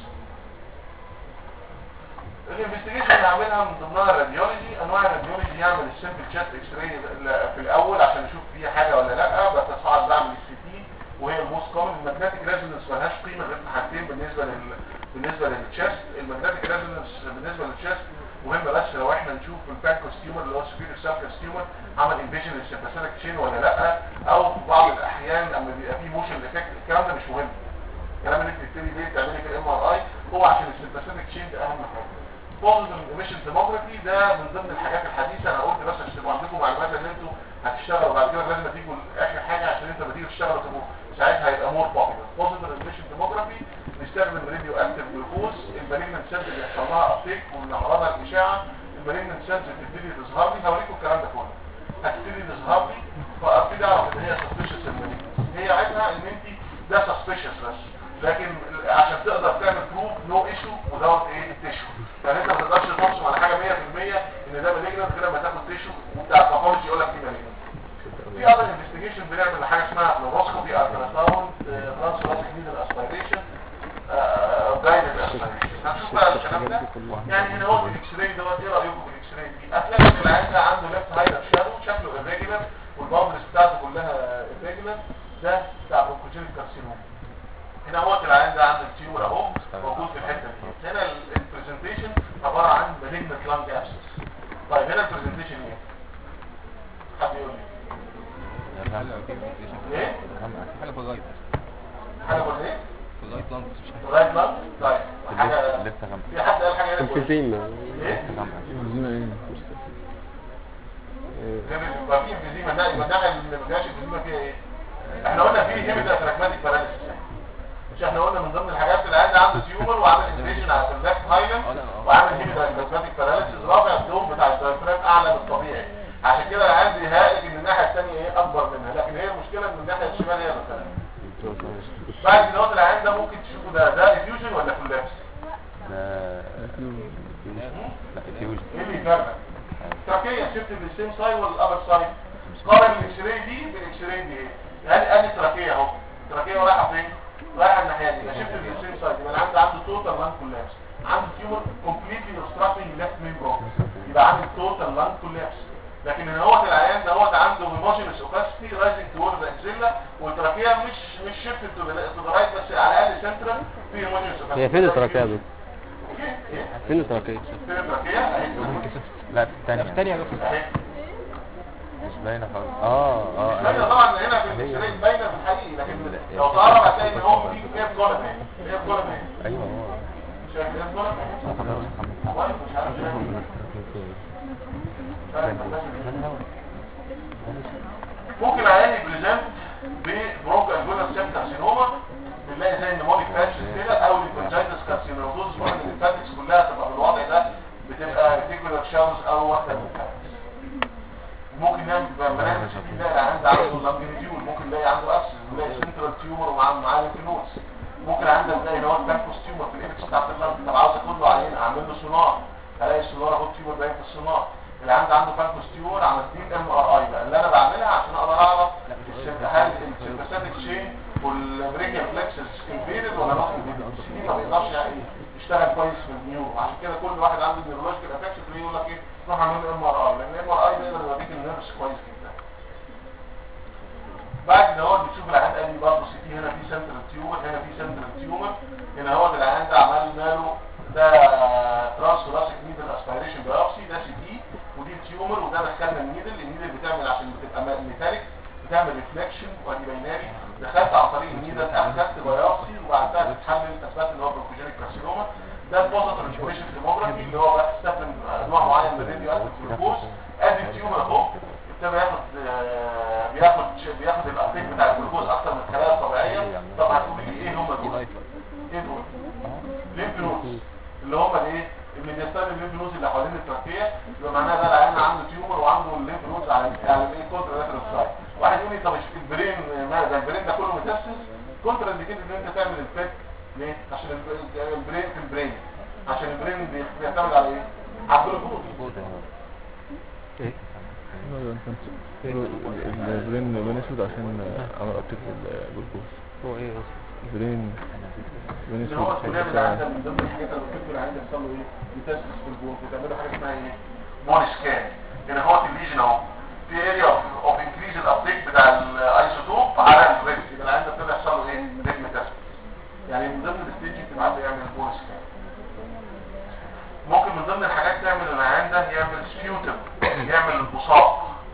الانفستيجيشن اللي عاملها من ضمنها الراديولوجي انواع الراديولوجي يعمل السمبل تشست اكس راي في الاول عشان يشوف فيها حاجه ولا لا بتصاعد بعمل السي تي وهي الموست كومن الماجنتيك ريزونانس ملهاش قيمه غير في حاجتين بالنسبه لل بالنسبه للتشست الماجنتيك ريزونانس بالنسبه للتشست مهمه بس لو احنا نشوف البانكوس تيومر اللي هو سبيريور سابكس تيومر كارسينوما عمل انفيجن للسيمباثيك تشين ولا لا او في بعض الاحيان لما بيبقى فيه موشن افكت الكلام ده مش مهم الكلام اللي انت بتبتدي بيه تعملي في الام ار اي هو عشان السيمباثيك تشين ده اهم حاجه بوزيتيف ايميشن ديموجرافي ده من ضمن الحاجات الحديثه انا قلت بس عشان تبقوا عندكم معلومات ان انتوا هتشتغلوا بعد كده لازم تيجوا اخر حاجه عشان انت لما تيجي تشتغلوا تبقوا ساعتها هيبقى مور بوبيلر بوزيتيف ايميشن ديموجرافي نستخدم راديو اكتيف جلوكوز المالجنت سيلز اللي يحصل لها ابتيك ونعرضها الاشعه المالجنت سيلز بتبتدي تظهر لي هوريكم الكلام ده كله هتبتدي تظهر لي فابتدي اعرف ان هي سسبيشس هي عيبها ان انت ده سسبيشس بس لكن عشان تقدر تعمل بروف نو ايشو ودوت ايه تيشو يعني انت ما تقدرش تنصب على حاجه 100% ان ده مالجنت غير لما تاخد تيشو وبتاع الباثولوجي يقول لك دي مالجنت في اذر انفستيجيشن بنعمل حاجه اسمها فلوروسكوبي التراساوند ترانسلاتيك نيدل اسبيريشن جايد الاسبيريشن هنشوف بقى الكلام ده يعني هنا هو الاكس راي دوت ايه رايكم في الاكس راي دي هتلاقي ان العيان ده عنده ليفت هايدر شادو شكله irregular والباوندرز بتاعته كلها irregular ده بتاع بروكوجينيك كارسينوم هنا هو العيان ده عنده التيومر اهو موجود في الحته دي هنا البرزنتيشن عباره عن malignant lung abscess طيب هنا البرزنتيشن ايه حد يقول لي ايه حاجه في الرايت حاجه ولا ايه في الرايت لانج بس مش حاجه رايت لانج طيب حاجه لسه غامقه في حد قال حاجه هنا كويسة؟ الفيزيما ايه لسه غامقه الفيزيما ايه يبقى في انفيزيما ده يبقى الناحيه اللي ما فيهاش انفيزيما فيها ايه احنا قلنا في هيميدا تراكماتيك باراليسيس مش احنا قلنا من ضمن الحاجات اللي عنده عنده تيومر وعامل انفيجن على الليفت هايلاند وعامل هيميدا تراكماتيك باراليسيس رافع الدوم بتاع الدايفرام اعلى من الطبيعي عشان كده العيان بيهالك ان الناحيه الثانيه ايه اكبر منها لكن هي المشكله ان الناحيه الشمال هي مثلا بعد كده العيان ده ممكن تشوفه ده ده افيوجن ولا كولابس ده لا فيوجن ايه اللي يفرق تركيا شفت السيم سايد ولا الابر سايد قارن الاكس راي دي بالاكس راي دي ايه يعني ادي تركيا اهو تركيا رايحه فين رايحه الناحيه دي يبقى شفت السيم سايد يبقى انا عندي عنده توتال لان كولابس عنده تيومر كومبليتلي اوبستراكتنج ليفت مين برونكس يبقى عامل توتال لان كولابس لكن ان هو العيان ده هو عنده هيموجينس اوباسيتي رايزنج تورد ذا اكسيلا والتراكيا مش مش شيفت تو ذا رايت بس على الاقل سنترال في هيموجينس اوباسيتي هي فين التراكية يا دكتور؟ ايه فين التراكية؟ فين التراكيا اهي لا في الثانيه الثانية يا دكتور اهي مش باينه خالص اه اه باينه طبعا هنا في الاكسراي باينه في الحقيقي لكن لو تعرف هتلاقي ان هو في كيف كولم اهي كيف كولم اهي ايوه هو شايف كيف كولم اهي خلاص محمد واقف مش عارف شايف ممكن عيان يبريزنت ببرونك الجونا سيم كارسينوما بنلاقي زي النمونيك باتشز كده او الكونجايتس كارسينوزوز وان الليمفاتكس كلها تبقى بالوضع ده بتبقى ريتيكولار شاوز او واحده من الفاتكس ممكن نعمل بنعمل شكل نلاقي عنده عنده لامبينيتيول ممكن نلاقي عنده ابسس نلاقي سنترال تيومر ومعاه معاه ليمفنودز ممكن عندك تلاقي ان هو كانكوس تيومر في الاكس بتاعت اللنج طب عاوز اخد له عينه اعمل له سونار الاقي السونار اخد تيومر باين في السونار اللي عنده عنده كانكوس تيومر عملت لي ام ار اي بقى اللي انا بعملها عشان اقدر اعرف السيمب- هل السيمباثيك تشين والبريكال فلكسس انفيرد ولا نوت انفيرد السي دي ما بيقدرش يعني يشتغل كويس في النيورو عشان كده كل واحد عنده نيورولوجيكال افكشن تلاقيه يقول لك ايه روح اعمل له ام ار اي لان الام ار اي بيقدر يوريك النيرفس كويس جدا بعد كده هو بتشوف العيان قال لي برضه سي تي هنا في سنترال تيومر هنا في سنترال تيومر هنا هو العيان ده عملنا له ده ترانس ثوراسيك نيدل اسبيريشن بايوبسي ده سي تي ودي تيومر وده دخلنا النيدل النيدل بتعمل عشان بتبقى ميتاليك بتعمل ريفلكشن وادي بايناري دخلت عن طريق النيدل اخدت بايوبسي وبعدها تتحلل اثبات ان هو بروكوجينيك كارسينوما ده بوزيتيف انفورميشن ديموجرافي اللي هو بقى استخدم انواع معين من الراديو اكتيف جلوكوز ادي التيومر اهو ابتدى ياخد آه، بياخد بياخد الابتيك بتاع الجلوكوز اكتر من الخلايا الطبيعيه طب هتقولي لي ايه هم دول؟ ايه دول؟ ليمف نودز اللي هم الايه؟ الميديستان الليمف نودز اللي حوالين التركيه يبقى معناها ده العيان عنده تيومر وعنده الليمف نودز على على الايه كونترا لاترال سايد واحد يقول لي طب البرين ما ده البرين ده كله متاسس كونترا انديكيت ان انت تعمل البيت ليه؟ عشان الب- البرين في البرين عشان البرين بي- بيعتمد على ايه؟ على الجلوكوز ايه؟ البرين لون اسود عشان عمل ابتيك الجلوكوز هو ايه اصلا؟ البرين لون اللي هو اسود السلام اللي عندك من ضمن الحاجات اللي بتكتب اللي عندك بيحصل له ايه؟ بيتاسس في الجول بتعملوا حاجه اسمها ايه؟ بون سكان هنا هو الليجن اهو في اريا اوف انكريز الابتيك بتاع الايزوتوب على الريد يبقى العيان ده ابتدى يحصل له ايه؟ ريد ميتاسيس يعني من ضمن الستيج بتبعت له يعمل بون سكان ممكن من ضمن الحاجات تعمل العيان ده يعمل سبيوتم يعمل بصاق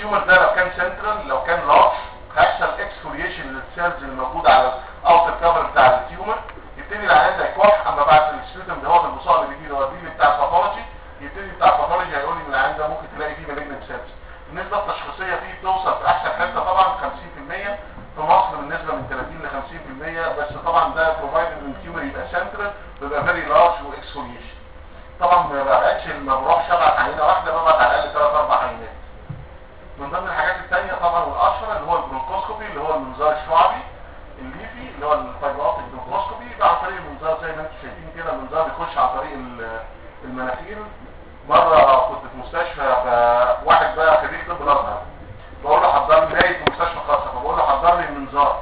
التيومر ده لو كان سنترال لو كان لارج هيحصل اكسفوليشن للسيلز اللي موجوده على الاوتر كفر بتاع التيومر يبتدي العيان ده يكح اما بعد السبيتم ده هو المصاب اللي بيجي له دي بتاع الباثولوجي يبتدي بتاع الباثولوجي هيقول لي من العيان ده ممكن تلاقي فيه مالجنت سيلز النسبه التشخيصيه فيه بتوصل في احسن حته طبعا 50% في مصر بالنسبه من 30 ل 50% بس طبعا ده بروفايد ان التيومر يبقى سنترال بيبقى فيري لارج واكسفوليشن طبعا ما ببعتش ما بروحش ابعت عينه واحده ببعت على الاقل ثلاث اربع عينات من ضمن الحاجات الثانيه طبعا والاشهر اللي هو البرونكوسكوبي اللي هو المنظار الشعبي الليفي اللي هو الفايبرات البرونكوسكوبي ده عن طريق المنظار زي ما انتم شايفين كده المنظار بيخش عن طريق ال- المناخير مره كنت في مستشفى فواحد بقى خريج طب الازهر بقول له حضر لي نايم في مستشفى خاصه فبقول له حضر لي المنظار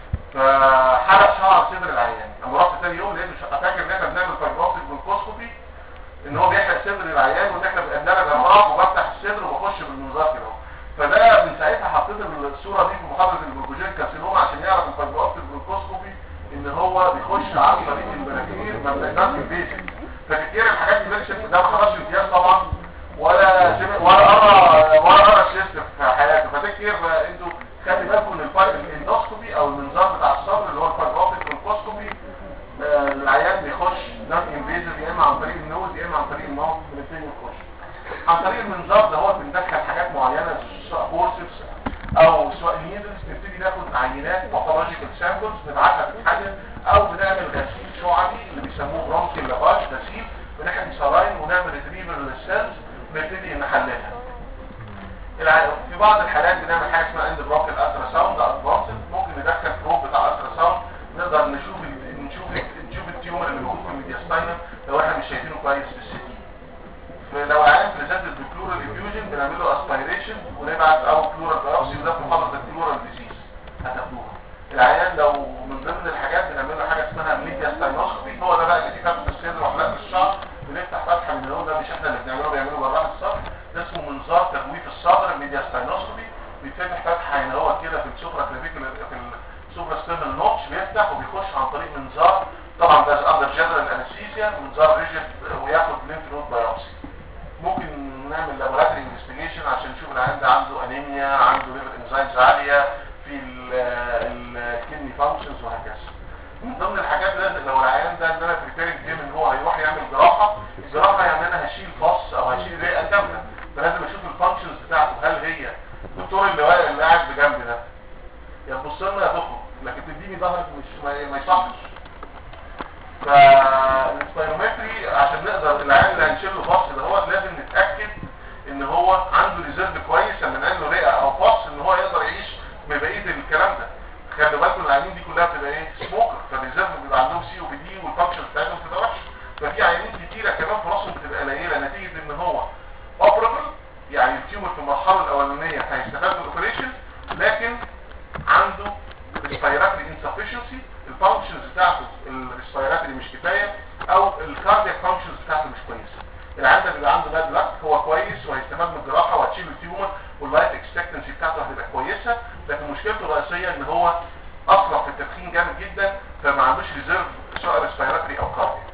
فحرق شعر صدر العيان اما رحت تاني يوم لقيته شقه فاكر ان احنا بنعمل فايبرات البرونكوسكوبي ان هو بيحرق صدر العيان وان احنا بنقلب جمرات وبفتح الصدر وبخش بالمنظار كده اهو. فده من ساعتها حطيت الصوره دي في محاضره الجلوكوجين كارسينوما عشان يعرف الفايبرات البرونكوسكوبي ان هو بيخش عن طريق المناخير ما بنقدرش البيزك فكتير الحاجات دي مش ده ما خدش امتياز طبعا ولا سمع ولا قرا ولا قرا السيستم في حياته فده كتير انتوا خلي بالكم ان الفايبر الاندوسكوبي او المنظار بتاع الصدر اللي هو الفايبرات البرونكوسكوبي آه، العيان بيخش نون انفيزيف يا اما عن طريق النوز يا اما عن طريق الماوث الاثنين يخش عن طريق المنظار ده هو بندخل حاجات معينه سواء فورسبس او سواء نيدلز نبتدي ناخد عينات باثولوجيكال سامبلز نبعتها تتحلل او بنعمل غسيل شعبي اللي بيسموه برونكيال لافاج غسيل بنحقن سلاين ونعمل ريتريفر للسيلز ونبتدي نحللها الع- في بعض الحالات بنعمل حاجه اسمها اند بروكل الترا ساوند ادفانسد ممكن ندخل بروب بتاع الترا ساوند نقدر نشوف ال- نشوف ال- نشوف التيومر اللي موجود في الميدياستاينم لو احنا مش شايفينه كويس في السيتي لو العيان بريزنتد بكلورال انفيوجن بنعمل له اسبيريشن ونبعت او كلورال بايوبسي وده في محاضره الكلورال ديزيز هتاخدوها العيان لو من ضمن الحاجات بنعمل له حاجه اسمها ميدياستاينوسكوبي هو ده بقى اللي فيه فتح الصدر وحلقه الشعر بنفتح فتحه من هنا ده مش احنا اللي بنعمله بيعمله جراح الصدر ده اسمه منظار تجويف الصدر الميدياستاينوسكوبي بيتفتح فتحه هنا هو كده في السوبرا كلافيكولار في السوبرا ستيرنال نوتش بيفتح وبيخش عن طريق منظار طبعا ده اندر جنرال انستيزيا منظار ريجيد وياخد لينف نود بايوبسي ممكن نعمل لابوراتوري انفستيجيشن عشان نشوف العيان ده عنده انيميا عنده ليفر انزيمز عاليه في الكدني فانكشنز وهكذا من ضمن الحاجات ده لو العيان ده ان انا بريبيرنج جيم ان هو هيروح يعمل جراحه الجراحه يعني انا هشيل فص او هشيل رئه كامله فلازم اشوف الفانكشنز بتاعته هل هي الدكتور اللي واقع اللي قاعد بجنبي ده يا تبص لنا يا تخرج لكن تديني ظهرك مش ما, ما يصحش فالسبيرومتري عشان نقدر العيان اللي هنشيل له فص ده هو لازم نتاكد ان هو عنده ريزيرف كويس لما نعمل له رئه او فص ان هو يقدر يعيش ببقيه الكلام ده خلي بالكم العيانين دي كلها بتبقى ايه سموكر فالريزيرف بيبقى عندهم سي او بي دي والفانكشن بتاعتهم بتبقى وحشه ففي عيانين كتيره كمان فرصهم بتبقى قليله نتيجه ان هو اوبرابل يعني التيومر في المرحله الاولانيه هيستفاد من الاوبريشن لكن عنده ريسبيراتوري انسفشنسي الفانكشنز بتاعته الريسبيراتوري مش كفايه او الكاردياك فانكشنز بتاعته مش كويسه العيان ده بيبقى عنده باد لك هو كويس وهيستفاد من الجراحه وهتشيل التيومر واللايف اكسبكتنسي بتاعته هتبقى كويسه لكن مشكلته الرئيسيه ان هو اسرع في التدخين جامد جدا فما عندوش ريزيرف سواء ريسبيراتوري او كاردياك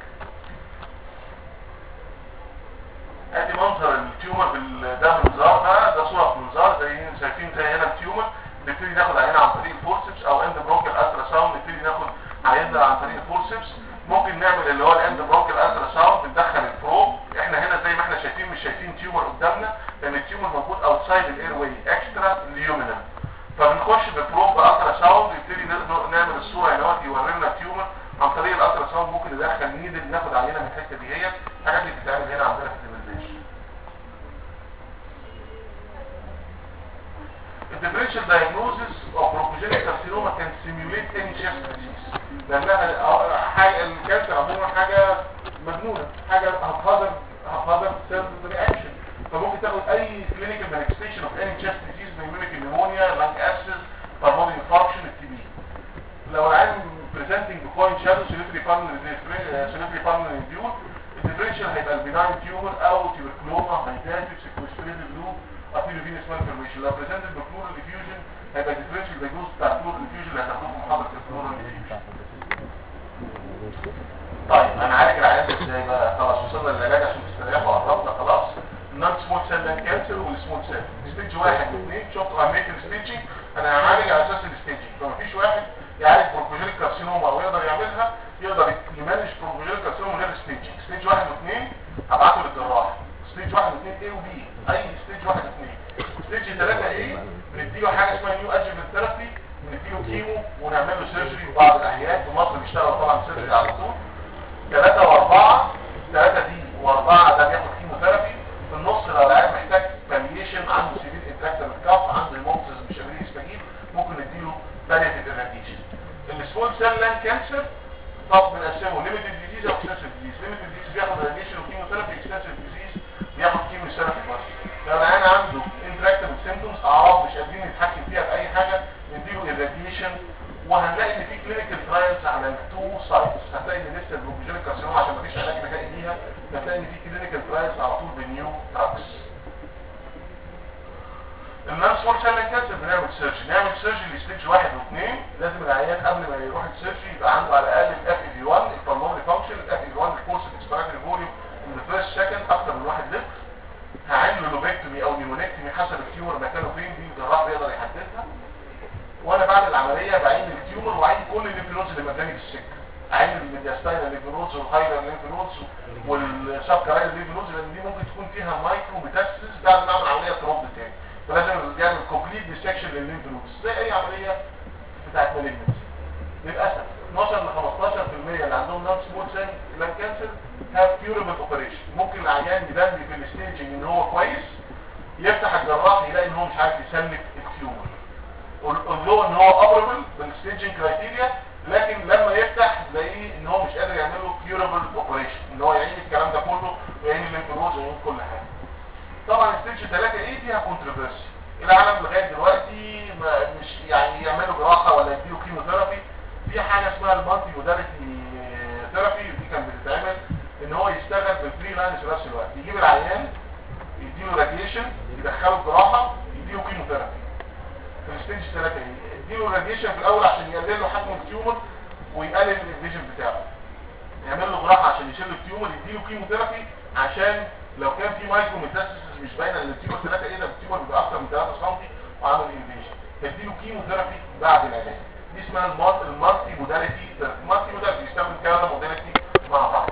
ادي منظر التيومر بال- ده منظار بقى ده صوره في منظار زي شايفين زي هنا التيومر نبتدي ناخد عينه عن طريق الفورسبس او اند برونكل الترا ساوند نبتدي ناخد عينه عن طريق الفورسبس ممكن نعمل اللي هو الاند برونكل الترا ساوند بندخل البروب احنا هنا زي ما احنا شايفين مش شايفين تيومر قدامنا لان التيومر موجود اوتسايد الاير واي اكسترا ليومينال فبنخش ببروب بالترا ساوند يبتدي ن- نعمل الصوره هنا وقت يوري لنا التيومر عن طريق الالترا ساوند ممكن ندخل نيدل ناخد عينه من الحته دي هي الحاجات دي بتتعمل هنا عندنا في الديمنزيشن الديفرنشال دايجنوزس اوف بروكوجينيك كارسينوما كان سيميوليت اني شيست ديزيز لانها آه، حاجه الكانسر عموما حاجه مجنونه حاجه هتهدر هتهدر سيلز رياكشن فممكن تاخد اي كلينيكال مانيفستيشن اوف اني شيست ديزيز ميمونيك نيمونيا لانج ابسس بالمونري انفاركشن التي بي لو العيان بريزنتنج بكوين شادو سيليفري بالمونري سيليفري بالمونري ديول الديفرنشال هيبقى البناين تيومر او تيبركلوما هايداتيك سيكوستريتد لوب ابيلو فينس مالفورميشن لو بريزنتد بكلورال ديفيوجن هيبقى الديفرنشال دايجنوز بتاع الكلورال ديفيوجن اللي هتاخدوه في محاضره الكلورال ديفيوجن طيب انا عالج العيان ده ازاي بقى خلاص وصلنا للعلاج عشان تستريحوا قربنا خلاص النون سمول سيل لان كانسر والسمول سيل ستيج واحد واثنين شفتوا اهميه الستيجنج انا هعالج على اساس الستيجنج فما فيش واحد يعالج بروكوجينيك كارسينوما او يقدر يعملها يقدر يمانج بروكوجينيك كارسينوما من غير ستيجنج ستيج واحد واثنين هبعته للجراح ستيج واحد واثنين ايه وبي اي ستيج واحد واثنين ستيج ثلاثة ايه بنديله حاجه اسمها نيو ادجمنت ثيرابي بنديله كيمو ونعمل له سيرجري في بعض الاحيان في مصر بيشتغل طبعا سيرجري على طول ثلاثة واربعة ثلاثة دي واربعة ده بياخد كيموثيرابي في النص لو العيان محتاج باليشن عنده سيفير انتراكتر كاف عنده هيموبسيس مش قادر يستجيب ممكن نديله باليتيف irradiation السمول سيل لان كانسر طب بنقسمه ليميتد ديزيز او اكستنسيف ديزيز ليميتد ديزيز بياخد راديشن وكيموثيرابي اكستنسيف ديزيز بياخد كيموثيرابي بس لو العيان عنده انتراكتر سيمبتومز اعراض مش قادرين نتحكم فيها في اي حاجه نديله irradiation وهنلاقي ان في كلينيكال ترايلز على التو سايتس هتلاقي ان لسه البروبوجينيك كارسينوما عشان مفيش علاج نهائي ليها هتلاقي ان في كلينيكال ترايلز على طول بنيو دراجز الناس فور سيل كانسر بنعمل سيرجري نعمل سيرجري لستيج واحد واثنين لازم العيان قبل ما يروح السيرجري يبقى عنده على الاقل الاف اي في 1 البلمونري فانكشن الاف اي في 1 الكورس اكسبيراتوري فوليوم ان ذا فيرست سكند اكتر من واحد لتر هعمل له لوبكتومي او نيمونكتومي حسب التيومر مكانه فين دي الجراح بيقدر يحددها وانا بعد العمليه بعين التيومر وعين كل الليمفنودز اللي مباني في السكه عين الميدياستاينال ليمفنودز والهايلر ليمفنودز والسبكرايل ليمفنودز لان دي ممكن تكون فيها مايكرو ميتاستاسيس بعد ما اعمل عمليه ترومب تاني فلازم يعمل كومبليت ديسكشن للليمفنودز زي اي عمليه بتاعت مالجنسي للاسف 12 ل 15% اللي عندهم نون سمول سيل لان كانسر هاف كيوربل اوبريشن ممكن العيان يبان في الستيجنج ان هو كويس يفتح الجراح يلاقي ان هو مش عارف يسلك التيومر although ان هو operable بالستيجنج كرايتيريا لكن لما يفتح تلاقيه ان هو مش قادر يعمل له curable operation ان هو يعين الكلام ده كله ويعين الليمفنودز ويعين كل حاجه طبعا ستيج 3 ايه فيها كونتروفيرسي العالم لغايه دلوقتي ما مش يعني يعملوا جراحه ولا يديله كيموثيرابي في حاجه اسمها المالتي موداليتي ثيرابي ودي كانت بتتعمل ان هو يشتغل بالفري لاين في نفس الوقت يجيب العيان يديله راديشن يدخله جراحه يديله كيموثيرابي في الستيج 3 ايه يديله راديشن في الاول عشان يقلل له حجم التيومر ويقلل الفيجن بتاعه يعمل له جراحه عشان يشيل التيومر يديله كيموثيرابي عشان لو كان في مايكرو ميتاستاسيس مش باينه ان التيومر 3 ايه ده التيومر بيبقى اكتر من 3 سم وعامل انفيجن تديله كيموثيرابي بعد العلاج دي اسمها المالتي المالتي موداليتي المالتي موداليتي بيستخدم كذا موداليتي مع بعض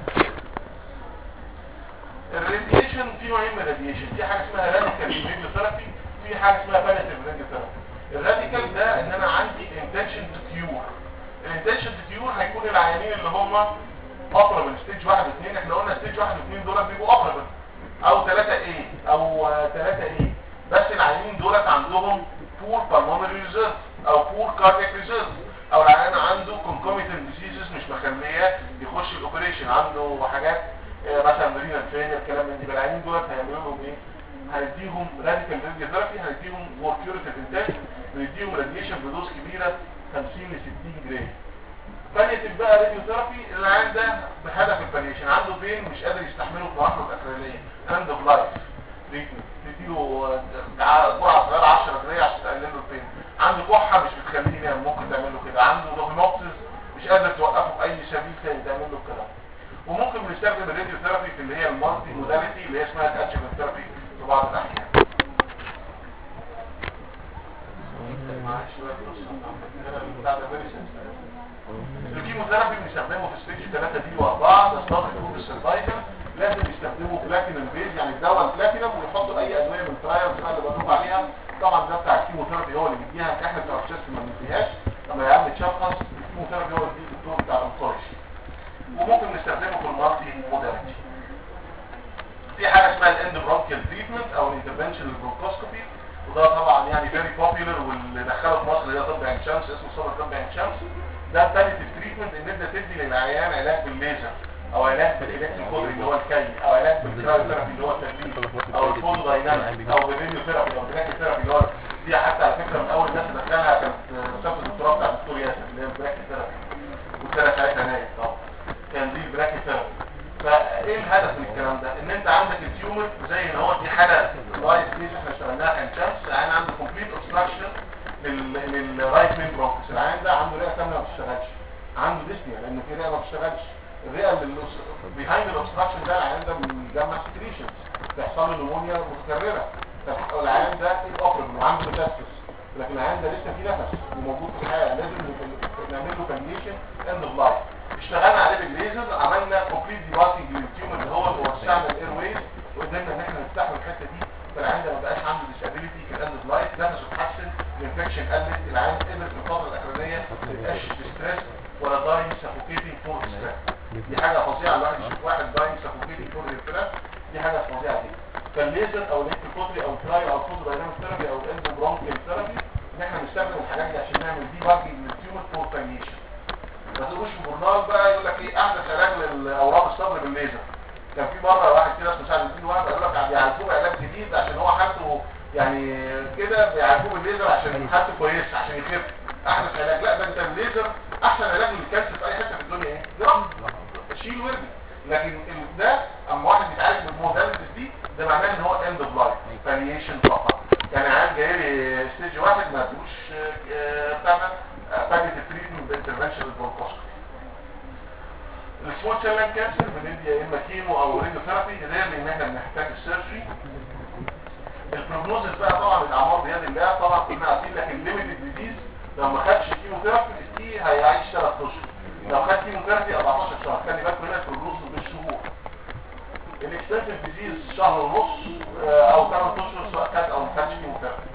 الراديشن في نوعين من الراديشن في حاجه اسمها راديكال راديوثيرابي في حاجه اسمها باليتيف راديوثيرابي الراديكال ده ان انا عندي انتنشن تو كيور الانتنشن تو كيور هيكون العيانين اللي هم اقرب ستيج 1 و2 احنا قلنا ستيج 1 و2 دول بيبقوا اقرب او 3 ايه او 3 ايه بس العيانين دولت عندهم بور pulmonary reserve او بور cardiac reserve او العيان عنده concomitant diseases مش مخليه يخش الاوبريشن عنده حاجات آه، مثلا مرينا فيلير الكلام من دي العيانين دولت هيعملوا لهم ايه هنديهم راديكال راديوثيرابي هنديهم فور كيوريتيف انتاج ونديهم راديشن بدوز كبيره 50 ل 60 جرام باليتيف بقى راديوثيرابي العيان ده بهدف الباليشن عنده بين مش قادر يستحمله في مراحله الاخرانيه اند اوف لايف تريتمنت تديله آه، جرعه صغيره 10 جنيه عشان تقلل له البين عنده كحه مش بتخليه ينام ممكن تعمل له كده عنده دوغنوبسس مش قادر توقفه باي سبيل تاني تعمل له الكلام وممكن بنستخدم الراديو ثيرابي في اللي هي المالتي موداليتي اللي هي اسمها الادجمنت ثيرابي في بعض الاحيان معلش بقى بتاع ده very sensitive. الكيموثيرابي بنستخدمه في ستيج 3 دي و4 ده ستارت جروب السرفايفل لازم يستخدموا بلاتينم بيز يعني الدواء البلاتينم ويحطوا اي ادويه من الترايلز اللي بقول عليها طبعا ده بتاع الكيموثيرابي هو اللي بيديها احنا بتاع الشيست ما بنديهاش لما يعمل تشخص الكيموثيرابي هو اللي بيديه الدكتور بتاع الانكولوجي وممكن نستخدمه في المالتي موداليتي في حاجه اسمها الاند برونكيال تريتمنت او الانترفنشن البرونكوسكوبي وده طبعا يعني فيري بوبيلر واللي دخله في مصر اللي هي طب عين شمس اسمه صبر طب عين شمس ده الباليتيف تريتمنت ان انت تدي للعيان علاج بالليزر او علاج بالالكتريكال اللي هو الكي او علاج بالكرايوثيرابي اللي هو التدريب او الفوتو دايناميك او بالراديو ثيرابي او البراكي ثيرابي اللي هو دي حتى على فكره من اول الناس اللي دخلها كانت مسافه الدكتوراه بتاع الدكتور ياسر اللي هي البراكي ثيرابي وكان ساعتها نايم طبعا كان دي البراكي ثيرابي فايه الهدف من الكلام ده ان انت عندك التيومر زي ان هو دي حاله لايف كيس احنا اشتغلناها كان شمس العيان عنده كومبليت اوبستراكشن للرايت مين برونكس العيان ده عنده رئه كامله ما بتشتغلش عنده ديسنيا لانه في رئه ما بتشتغلش الرئه اللي بيهايند الاوبستراكشن ده العيان ده بيجمع سكريشنز تحصل له نمونيا متكرره فالعيان ده اوبريبل وعنده ميتاستس لكن العيان ده لسه فيه نفس وموجود في الحياه لازم نف- نعمل له كاليشن اند اوف لايف اشتغلنا عليه بالليزر عملنا كومبليت ديباسنج للتيومر اللي هو اللي وسعنا الاير ويز وقدرنا ان احنا نفتح له الحته دي فالعيان ده ما بقاش عنده ديسابيلتي في الاند اوف لايف نفسه اتحسن الانفكشن قلت العيان قدر في الفتره الاخرانيه ما يبقاش ستريس ولا دايم سافوكيتنج فور ستريس دي حاجه فظيعه الواحد يشوف واحد دايم سافوكيتنج فور ستريس دي حاجه فظيعه جدا فالليزر او الالكتروكوتري او التراي او الفوتو دايناميك ثيرابي او الاندوبرونكيال ثيرابي ان احنا بنستخدم الحاجات دي عشان نعمل دي باجنج للتيومر فور كانيشن ما تقولوش في جورنال بقى يقول لك ايه احدث علاج لاورام الصدر بالليزر كان في مره واحد كده اسمه سعد الدين وهب قال لك بيعالجوه علاج جديد عشان هو حالته يعني كده بيعالجوه بالليزر عشان حالته كويسه عشان يخف احدث علاج لا ده انت الليزر احسن علاج للكانسر في اي حته في الدنيا ايه؟ جراحه شيل وارمي لكن ال- ده اما واحد بيتعالج بالموداليتيز دي ده معناه ان هو اند اوف لايف فاليشن فقط يعني عيال جاي لي ستيج واحد ما ادوش آه، بتاع ده باليتيف تريتمنت بانترفنشن البروكوسكوبي السمول سيل لان كانسر بندي يا اما كيمو او راديو ثيرابي غير ان احنا بنحتاج السيرجري البروجنوزس بقى طبعا الاعمار بيد الله طبعا كلنا عارفين لكن ليميتد ديزيز لو ما خدش كيمو ثيرابي دي هيعيش 3 اشهر لو خد كيمو ثيرابي 14 شهر خلي بالكم هنا البروجنوز بالشهور الاكستنسيف ديزيز شهر ونص آه، او 8 اشهر سواء خد او ما خدش كيمو ثيرابي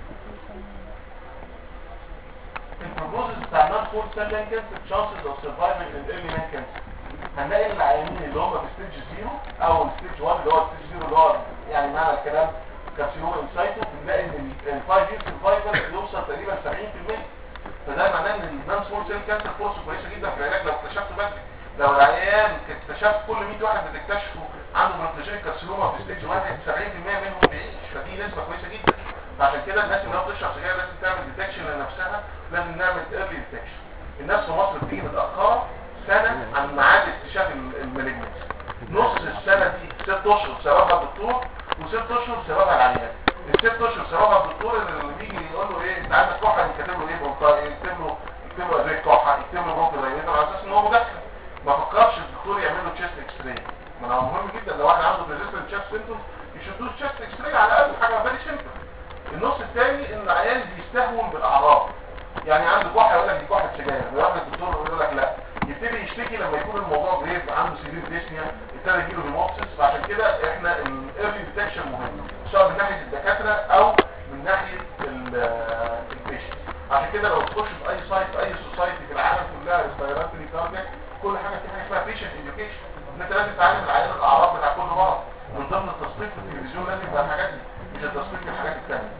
البروجنوزس بتاع النون فول سيل لان كانسر chances of survival in early lung cancer هنلاقي العيانين اللي هم في ستيج زيرو او ستيج 1 اللي هو ستيج زيرو اللي هو يعني معنى الكلام كارسينوما انسايتو بنلاقي ان ال 5 years survival يوصل تقريبا 70% فده معناه ان النون سمول سيل كانسر فرصه كويسه جدا في العلاج لو اكتشفته بدري لو العيان اكتشفت كل 100 واحد بتكتشفه عنده بروتوجينيك كارسينوما في ستيج 1 70% منهم بيعيش فدي نسبه كويسه جدا فعشان كده الناس اللي هو بتشرب سجاير لازم تعمل ديتكشن لنفسها لازم نعمل ايرلي ديتكشن الناس في مصر بتيجي متاخره سنه عن ميعاد اكتشاف المالجنس نص السنه دي ست اشهر سببها الدكتور وست اشهر سببها العيان الست اشهر سببها الدكتور اللي بيجي يقول له ايه انت عندك كحه يكتب له ايه بronchi- يكتب له يكتب له ادريك كحه يكتب له برونكو دايمتر على اساس ان هو مدخن ما فكرش الدكتور يعمل له تشيست اكس راي ما هو مهم جدا لو واحد عنده ريزيستنت تشيست سيمبتومز يشدوه تشيست اكس راي على الاقل حاجه فيري سيمبل النص الثاني ان العيان بيستهون بالاعراض يعني عنده كحه يقول لك دي كحه سجاير يروح للدكتور ويقول لك لا يبتدي يشتكي لما يكون الموضوع جريف عنده سيرير ديسنيا ابتدى يجيله هيموبسيس فعشان كده احنا الايرلي ديتكشن مهم سواء من ناحيه الدكاتره او من ناحيه البيشنت عشان كده لو تخش في اي سايت في اي سوسايتي في العالم كلها ريسبيراتوري كاردياك كل حاجه في حاجه اسمها بيشنت اديوكيشن ان انت لازم تعلم العيان الاعراض بتاع كل مرض من ضمن التصنيف في التلفزيون لازم يبقى الحاجات دي مش التصنيف في الحاجات الثانيه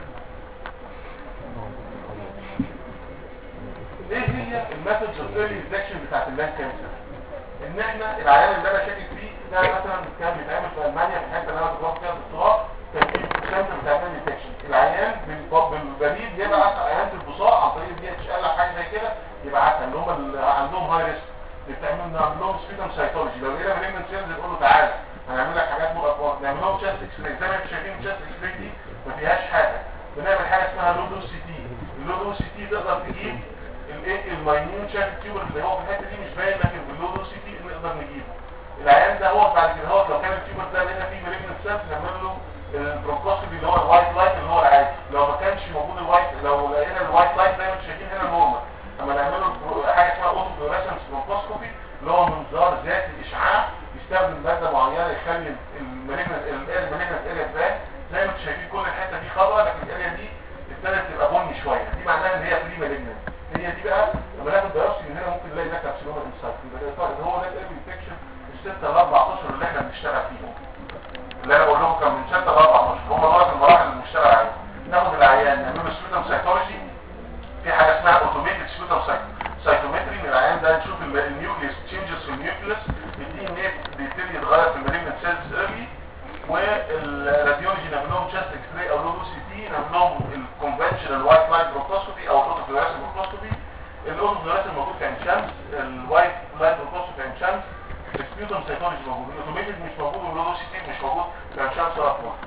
ايه هي الميثودز اوف ايرلي ديتكشن بتاعت اللان كانسر ان احنا العيان اللي انا شاكك فيه ده مثلا كان بيتعمل في المانيا في الحته اللي انا كنت فيها الدكتوراه كان في سنتر بتعمل ديتكشن العيان بال- بالبريد يبعت عيان في البصاق عن طريق الدي اتش ال حاجه زي كده يبعتها اللي هم اللي عندهم هاي ريسك بتعمل نعمل لهم سبيدم سايتولوجي لو لقينا مالجنت سيلز نقول له تعالى هنعمل لك حاجات مضاعفات نعمل لهم تشست اكس راي زي ما انتم شايفين التشست اكس راي دي ما فيهاش حاجه بنعمل حاجه اسمها لودو سي تي اللودو سي تي تقدر تجيب الايه الماينيون شاف التيوبر اللي هو في الحته دي مش باين لكن باللودو سي تي نقدر نجيبه العيان ده هو بعد كده هو لو كان التيوبر ده لقينا فيه مالجنت سيلز نعمل له البروكوسكوبي اللي هو الوايت لايت اللي هو العادي لو ما كانش موجود الوايت لو لقينا الوايت لايت زي ما انتم شايفين هنا نورمال اما نعمل له حاجه اسمها اوتو فلوريسنس بروكوسكوبي اللي هو منظار ذاتي اشعاع يستخدم ماده معينه يخلي المالجنت المالجنت اريا تبان زي ما انتم شايفين كل الحته دي خضراء لكن الاريا دي ابتدت تبقى بني شويه دي معناها ان هي فري مالجنت هي دي بقى لما ناخد بايوبسي من هنا ممكن نلاقي ده كارسينوما انسايت يبقى ده طبعا هو ده الايرلي ديتكشن الستة ل 14 اشهر اللي احنا بنشتغل فيهم اللي انا بقول لكم كان من 6 ل 14 هم دول المراحل اللي بنشتغل عليها ناخد العيان نعمل له سبيدم سايكولوجي في حاجه اسمها اوتوميتد سبيدم سايكومتري من العيان ده نشوف ال- النيوكليس تشينجز في النيوكليس الدي ان ايه بيبتدي يتغير في المالجنت سيلز ايرلي والراديولوجي نعمل لهم تشست اكس راي او لودو سي تي نعمل لهم الكونفنشنال وايت لايت بروكوسكوبي او الاوتوفلوريسن بروكوسكوبي الاوتوفلوريسن موجود في عين شمس الوايت لايت بروكوسكوبي في عين شمس السبيوتم سايكولوجي موجود الاوتوميتد مش موجود واللودو سي تي مش موجود في عين شمس ولا في مصر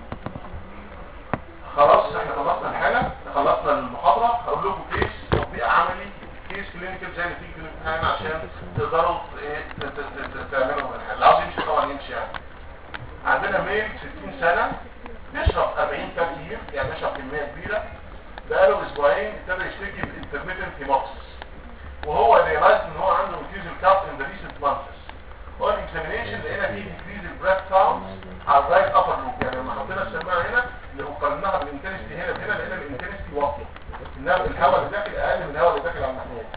خلاص احنا خلصنا الحالة خلصنا المحاضرة هقول لكم كيس تطبيق عملي كيس كلينيكال زي اللي تيجي في الامتحان عشان تقدروا ايه ت- ت- ت- تعملوا الحالة اللي عاوز يمشي طبعا يمشي يعني عندنا ميل 60 سنة كبيره بقاله اسبوعين ابتدى يشتكي بانترميتنت هيموبسس وهو ريلايز ان هو عنده refusal cough in the recent months on examination لقينا فيه decrease in breath count على الرايت upper loop يعني لما حطينا السماعه هنا لو قارناها بالانتنستي هنا بهنا لقينا الانتنستي واطيه انها الهواء اللي داخل اقل من الهواء اللي داخل على الناحيه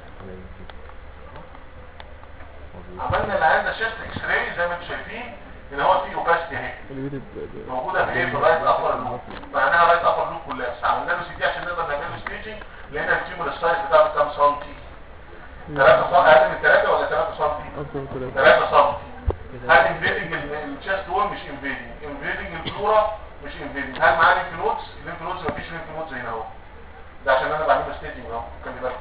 عملنا العيان ده شيست اكس راي زي ما انتم شايفين ان هو فيه اوباستي اهي موجوده في ايه في الرايت ابر لوب معناها رايت ابر لوب كلها بس عملنا له سي تي عشان نقدر نعمل له ستيجنج لقينا التيومر السايز بتاعته كام سنتي 3 سم اقل من 3 ولا 3 سم 3 سم هل انفيدنج الشيست وول مش انفيدنج انفيدنج الفلورا مش انفيدنج هل معاه لينف نودز اللينف نودز مفيش لينف نودز هنا اهو ده عشان انا بعمل ستيجنج اهو خلي بالك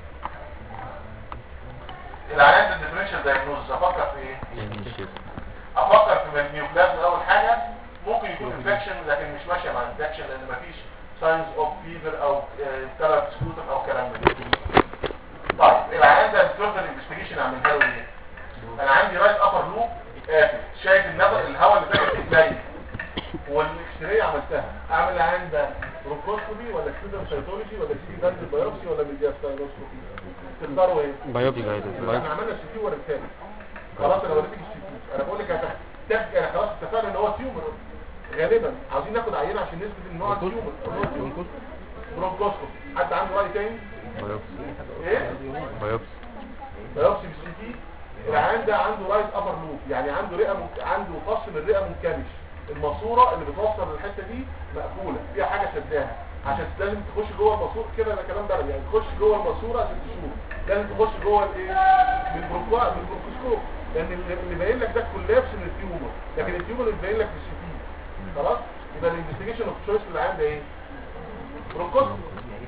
العيان الديفرنشال دايجنوز افكر في ايه افكر في النيوبلازم اول حاجه ممكن يكون انفكشن لكن مش ماشيه مع انفكشن لان مفيش ساينز اوف فيفر او كلر سكوتر او كلام من ده طيب العيان ده الفيرذر انفستيجيشن اعملها له ايه انا عندي رايت ابر لوب قافل شايف النبض الهواء اللي داخل ازاي والاكس راي عملتها اعمل العيان ده بروكوسكوبي ولا ستودنت سيتولوجي ولا سي دي جاند بايوبسي ولا ميدياستاينوسكوبي تختاروا ايه بايوبي جايدد احنا عملنا السي تي وريتاني خلاص انا وريتك السي تي انا بقول لك هتحتاج انا خلاص اتفقنا ان هو تيومر غالبا عاوزين ناخد عينه عشان نثبت ان هو تيومر برونكوسكوبي حد عنده راي تاني ايه بايوبسي بايوبسي بالسي تي العيان ده عنده رايت ابر لوب يعني عنده رئه مك... عنده فص من الرئه منكمش الماسوره اللي بتوصل للحته دي مقفوله فيها حاجه سداها عشان لازم تخش جوه الماسوره كده ده كلام بلدي يعني تخش جوه الماسوره عشان تشوف لازم تخش جوه الايه بالبروكوا بالبروكوسكوب لان اللي اللي باين لك ده كولابس من التيومر لكن التيومر اللي باين لك بالسي تي خلاص يبقى الانفستيجيشن اوف تشويس اللي عندها ايه بروكوسكوب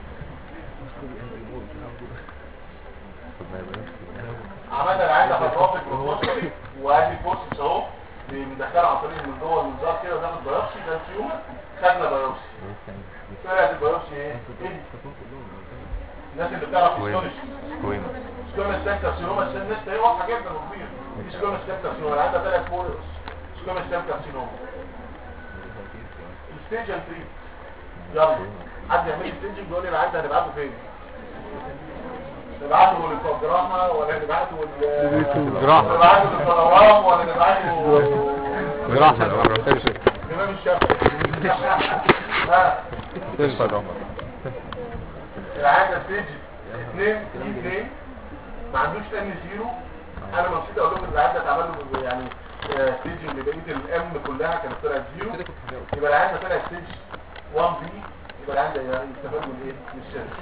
عملنا العيادة هيدرافيك بروكوسكوبي وادي البوستس اهو بندخلها عن طريق من جوه المنظار كده وناخد بايوبسي ده التيومر خدنا بايوبسي طلعت البايوبسي ايه؟ ايه؟ الناس اللي بتعرف هيستولوجي كوين سكوما ستام كارسينوما السن لسه ايه واضحه جدا وكبير دي سكوما ستام كارسينوما اللي عندها ثلاث فور سكوما ستام كارسينوما الستيج اند تريت يلا حد يعمل لي ستيجنج بيقول لي العيان ده هنبعته فين؟ نبعته للجراحه ولا نبعته لل جراحة. نبعته للصلوات ولا نبعته جراحة امام الشافعي ها تشفى العمر العاده ستيج اثنين في اثنين ما عندوش ان زيرو انا لما نسيت اقول لكم ان العاده اتعمل له يعني ستيج اللي بقيه الام كلها كانت طلعت زيرو يبقى العاده طلعت ستيج 1 بي يبقى العاده يستفاد من ايه؟ من الشركه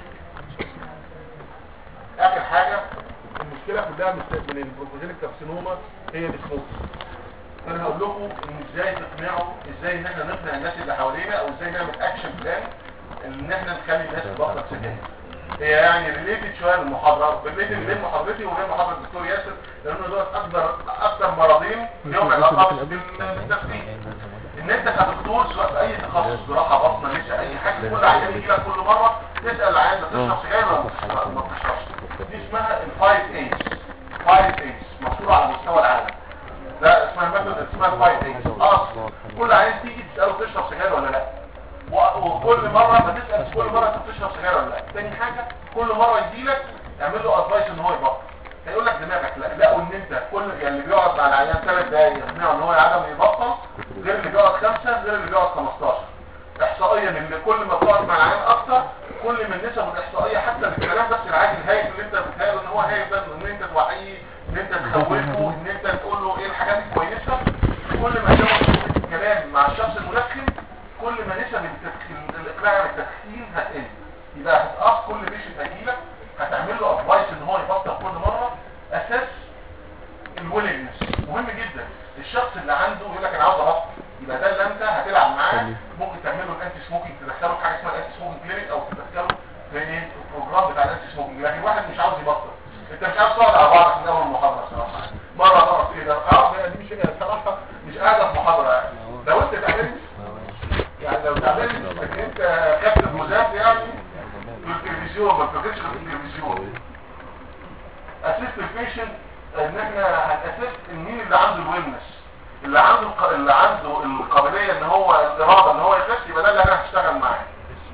اخر حاجه المشكله كلها من من البروتوجينيك كارسينوما هي السموك انا هقول لكم ان ازاي تقنعوا ازاي ان احنا نقنع الناس اللي حوالينا او ازاي نعمل اكشن بلان ان احنا نخلي الناس تبطل سجاير هي يعني ريليتد شويه للمحاضره ريليتد بين محاضرتي وبين محاضره الدكتور ياسر لانه دول اكبر اكثر مرضين لهم علاقه بالتدخين ان انت كدكتور سواء في اي تخصص جراحه بطنه نساء اي حاجه كل عيان يجي لك كل مره تسال العيان ده بتشرب سجاير ولا ما ما بتشربش دي اسمها الفايف ايج فايف ايج مشهوره على مستوى العالم لا اسمها ميثود اسمها الفايف ايج اصل كل عيان تيجي تساله تشرب سجاير ولا لا و- وكل مرة ما تسأل كل مرة انت بتشرب سجاير ولا لا تاني حاجة كل مرة يجي لك اعمل له ادفايس ان هو يبطل هيقول لك دماغك لا لقوا ان انت كل يعني اللي بيقعد مع العيان ثلاث دقايق يقنعه ان هو عدم يبطل غير اللي بيقعد خمسة غير اللي بيقعد 15 احصائيا ان كل ما تقعد مع العيان اكتر كل ما النسب الاحصائيه حتى الكلام بس العادي الهايف اللي انت بتهيأله ان هو هايف ده ان انت توعيه ان انت تخوفه ان انت تقول له ايه الحاجات الكويسه كل ما تزود الكلام مع الشخص المدخن كل ما نسب التدخين الاقلاع عن التدخين هتقل يبقى هتقص كل بيشنت هيجيلك هتعمل له ادفايس ان هو يبطل كل مره اساس الويلنجنس مهم جدا الشخص اللي عنده يقول لك انا عاوز ابطل يبقى ده اللي انت هتلعب معاه ممكن تعمل له الانتي سموكينج تدخله في حاجه اسمها الانتي سموكينج كلينيك او تدخله في ايه البروجرام بتاع الانتي سموكينج لكن واحد مش عاوز يبطل انت مش عاوز تقعد على بعضك من اول المحاضره الصراحه مره مره كده اه هي دي مش هي الصراحه مش قاعده في محاضره يعني لو انت تعبان يعني لو تعبان انك انت كابتن مزاج يعني في التلفزيون ما تفكرش في التلفزيون اسيست البيشنت ان احنا هنأسست مين اللي عنده الويلنس اللي عنده الق- اللي عنده القابليه ان هو الاراده ان هو يخس يبقى ده اللي انا هشتغل معاه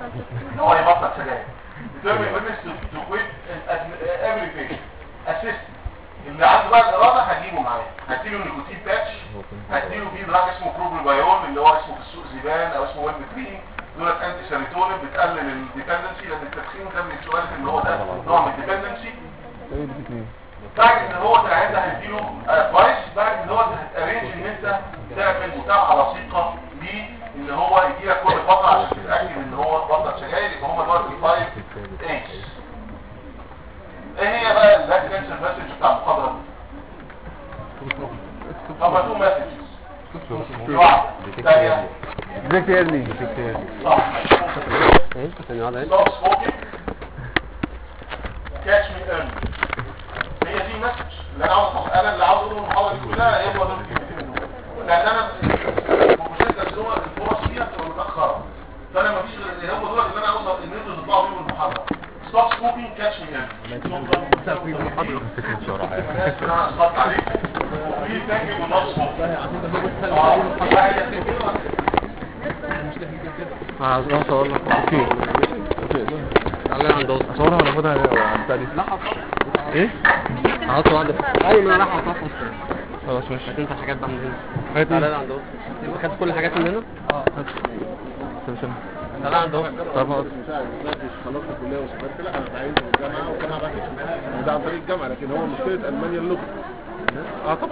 ان هو يبطل سجاير determine witness to, to quit every patient assist اللي عنده بقى الاراده هجيبه معايا هديله نيكوتين باتش هديله فيه دراج اسمه بروبلبايون اللي هو اسمه في السوق زيبان او اسمه ويلمترين دولت انتي سيروتونين بتقلل الديبندنسي لان التدخين ده من السؤال ان هو ده نوع من الديبندنسي ايه دي اتنين بعد ان هو العيان ده هيديله ادفايس بعد ان هو هتارينج ان انت تعمل متابعه لصيقه ليه ان هو يجي لك كل فتره عشان تتاكد ان هو بطل سجاير يبقى هم دلوقتي 5 ايجز ايه هي بقى اللاك كانسر مسج بتاع المحاضره دي؟ هما تو مسجز واحده ثانيه ازيك يا ابني صح ايه ثانية واحدة ايه stop smoking catch me early هي دي مسج اللي انا عاوز انا اللي عاوز اقوله المحاضره دي كلها هي هو دول الكلمتين دول لان انا مشكله السنه الفرص فيها بتبقى متاخره فانا ما فيش غير هم دول اللي انا عاوز ان انتوا تطلعوا بيهم المحاضره stop smoking catch me early الناس اللي انا اصبت عليكم وفي تاني ونص عاوز اصور لك اوكي اوكي تعالى عند دوس اصورها ولا اخدها على البتاع دي لا ايه عاوز واحدة ايوه ما انا رايح اصور خلاص ماشي هات انت حاجات بقى من هنا هات تعالى ايه عند دوس خدت كل الحاجات من هنا هات طب استنى تعالى عند دوس طب خلاص خلصت الكليه وسافرت لا انا عايز الجامعه والجامعه بعد ده عن طريق الجامعه لكن هو مشكله المانيا اللغه اه طبعا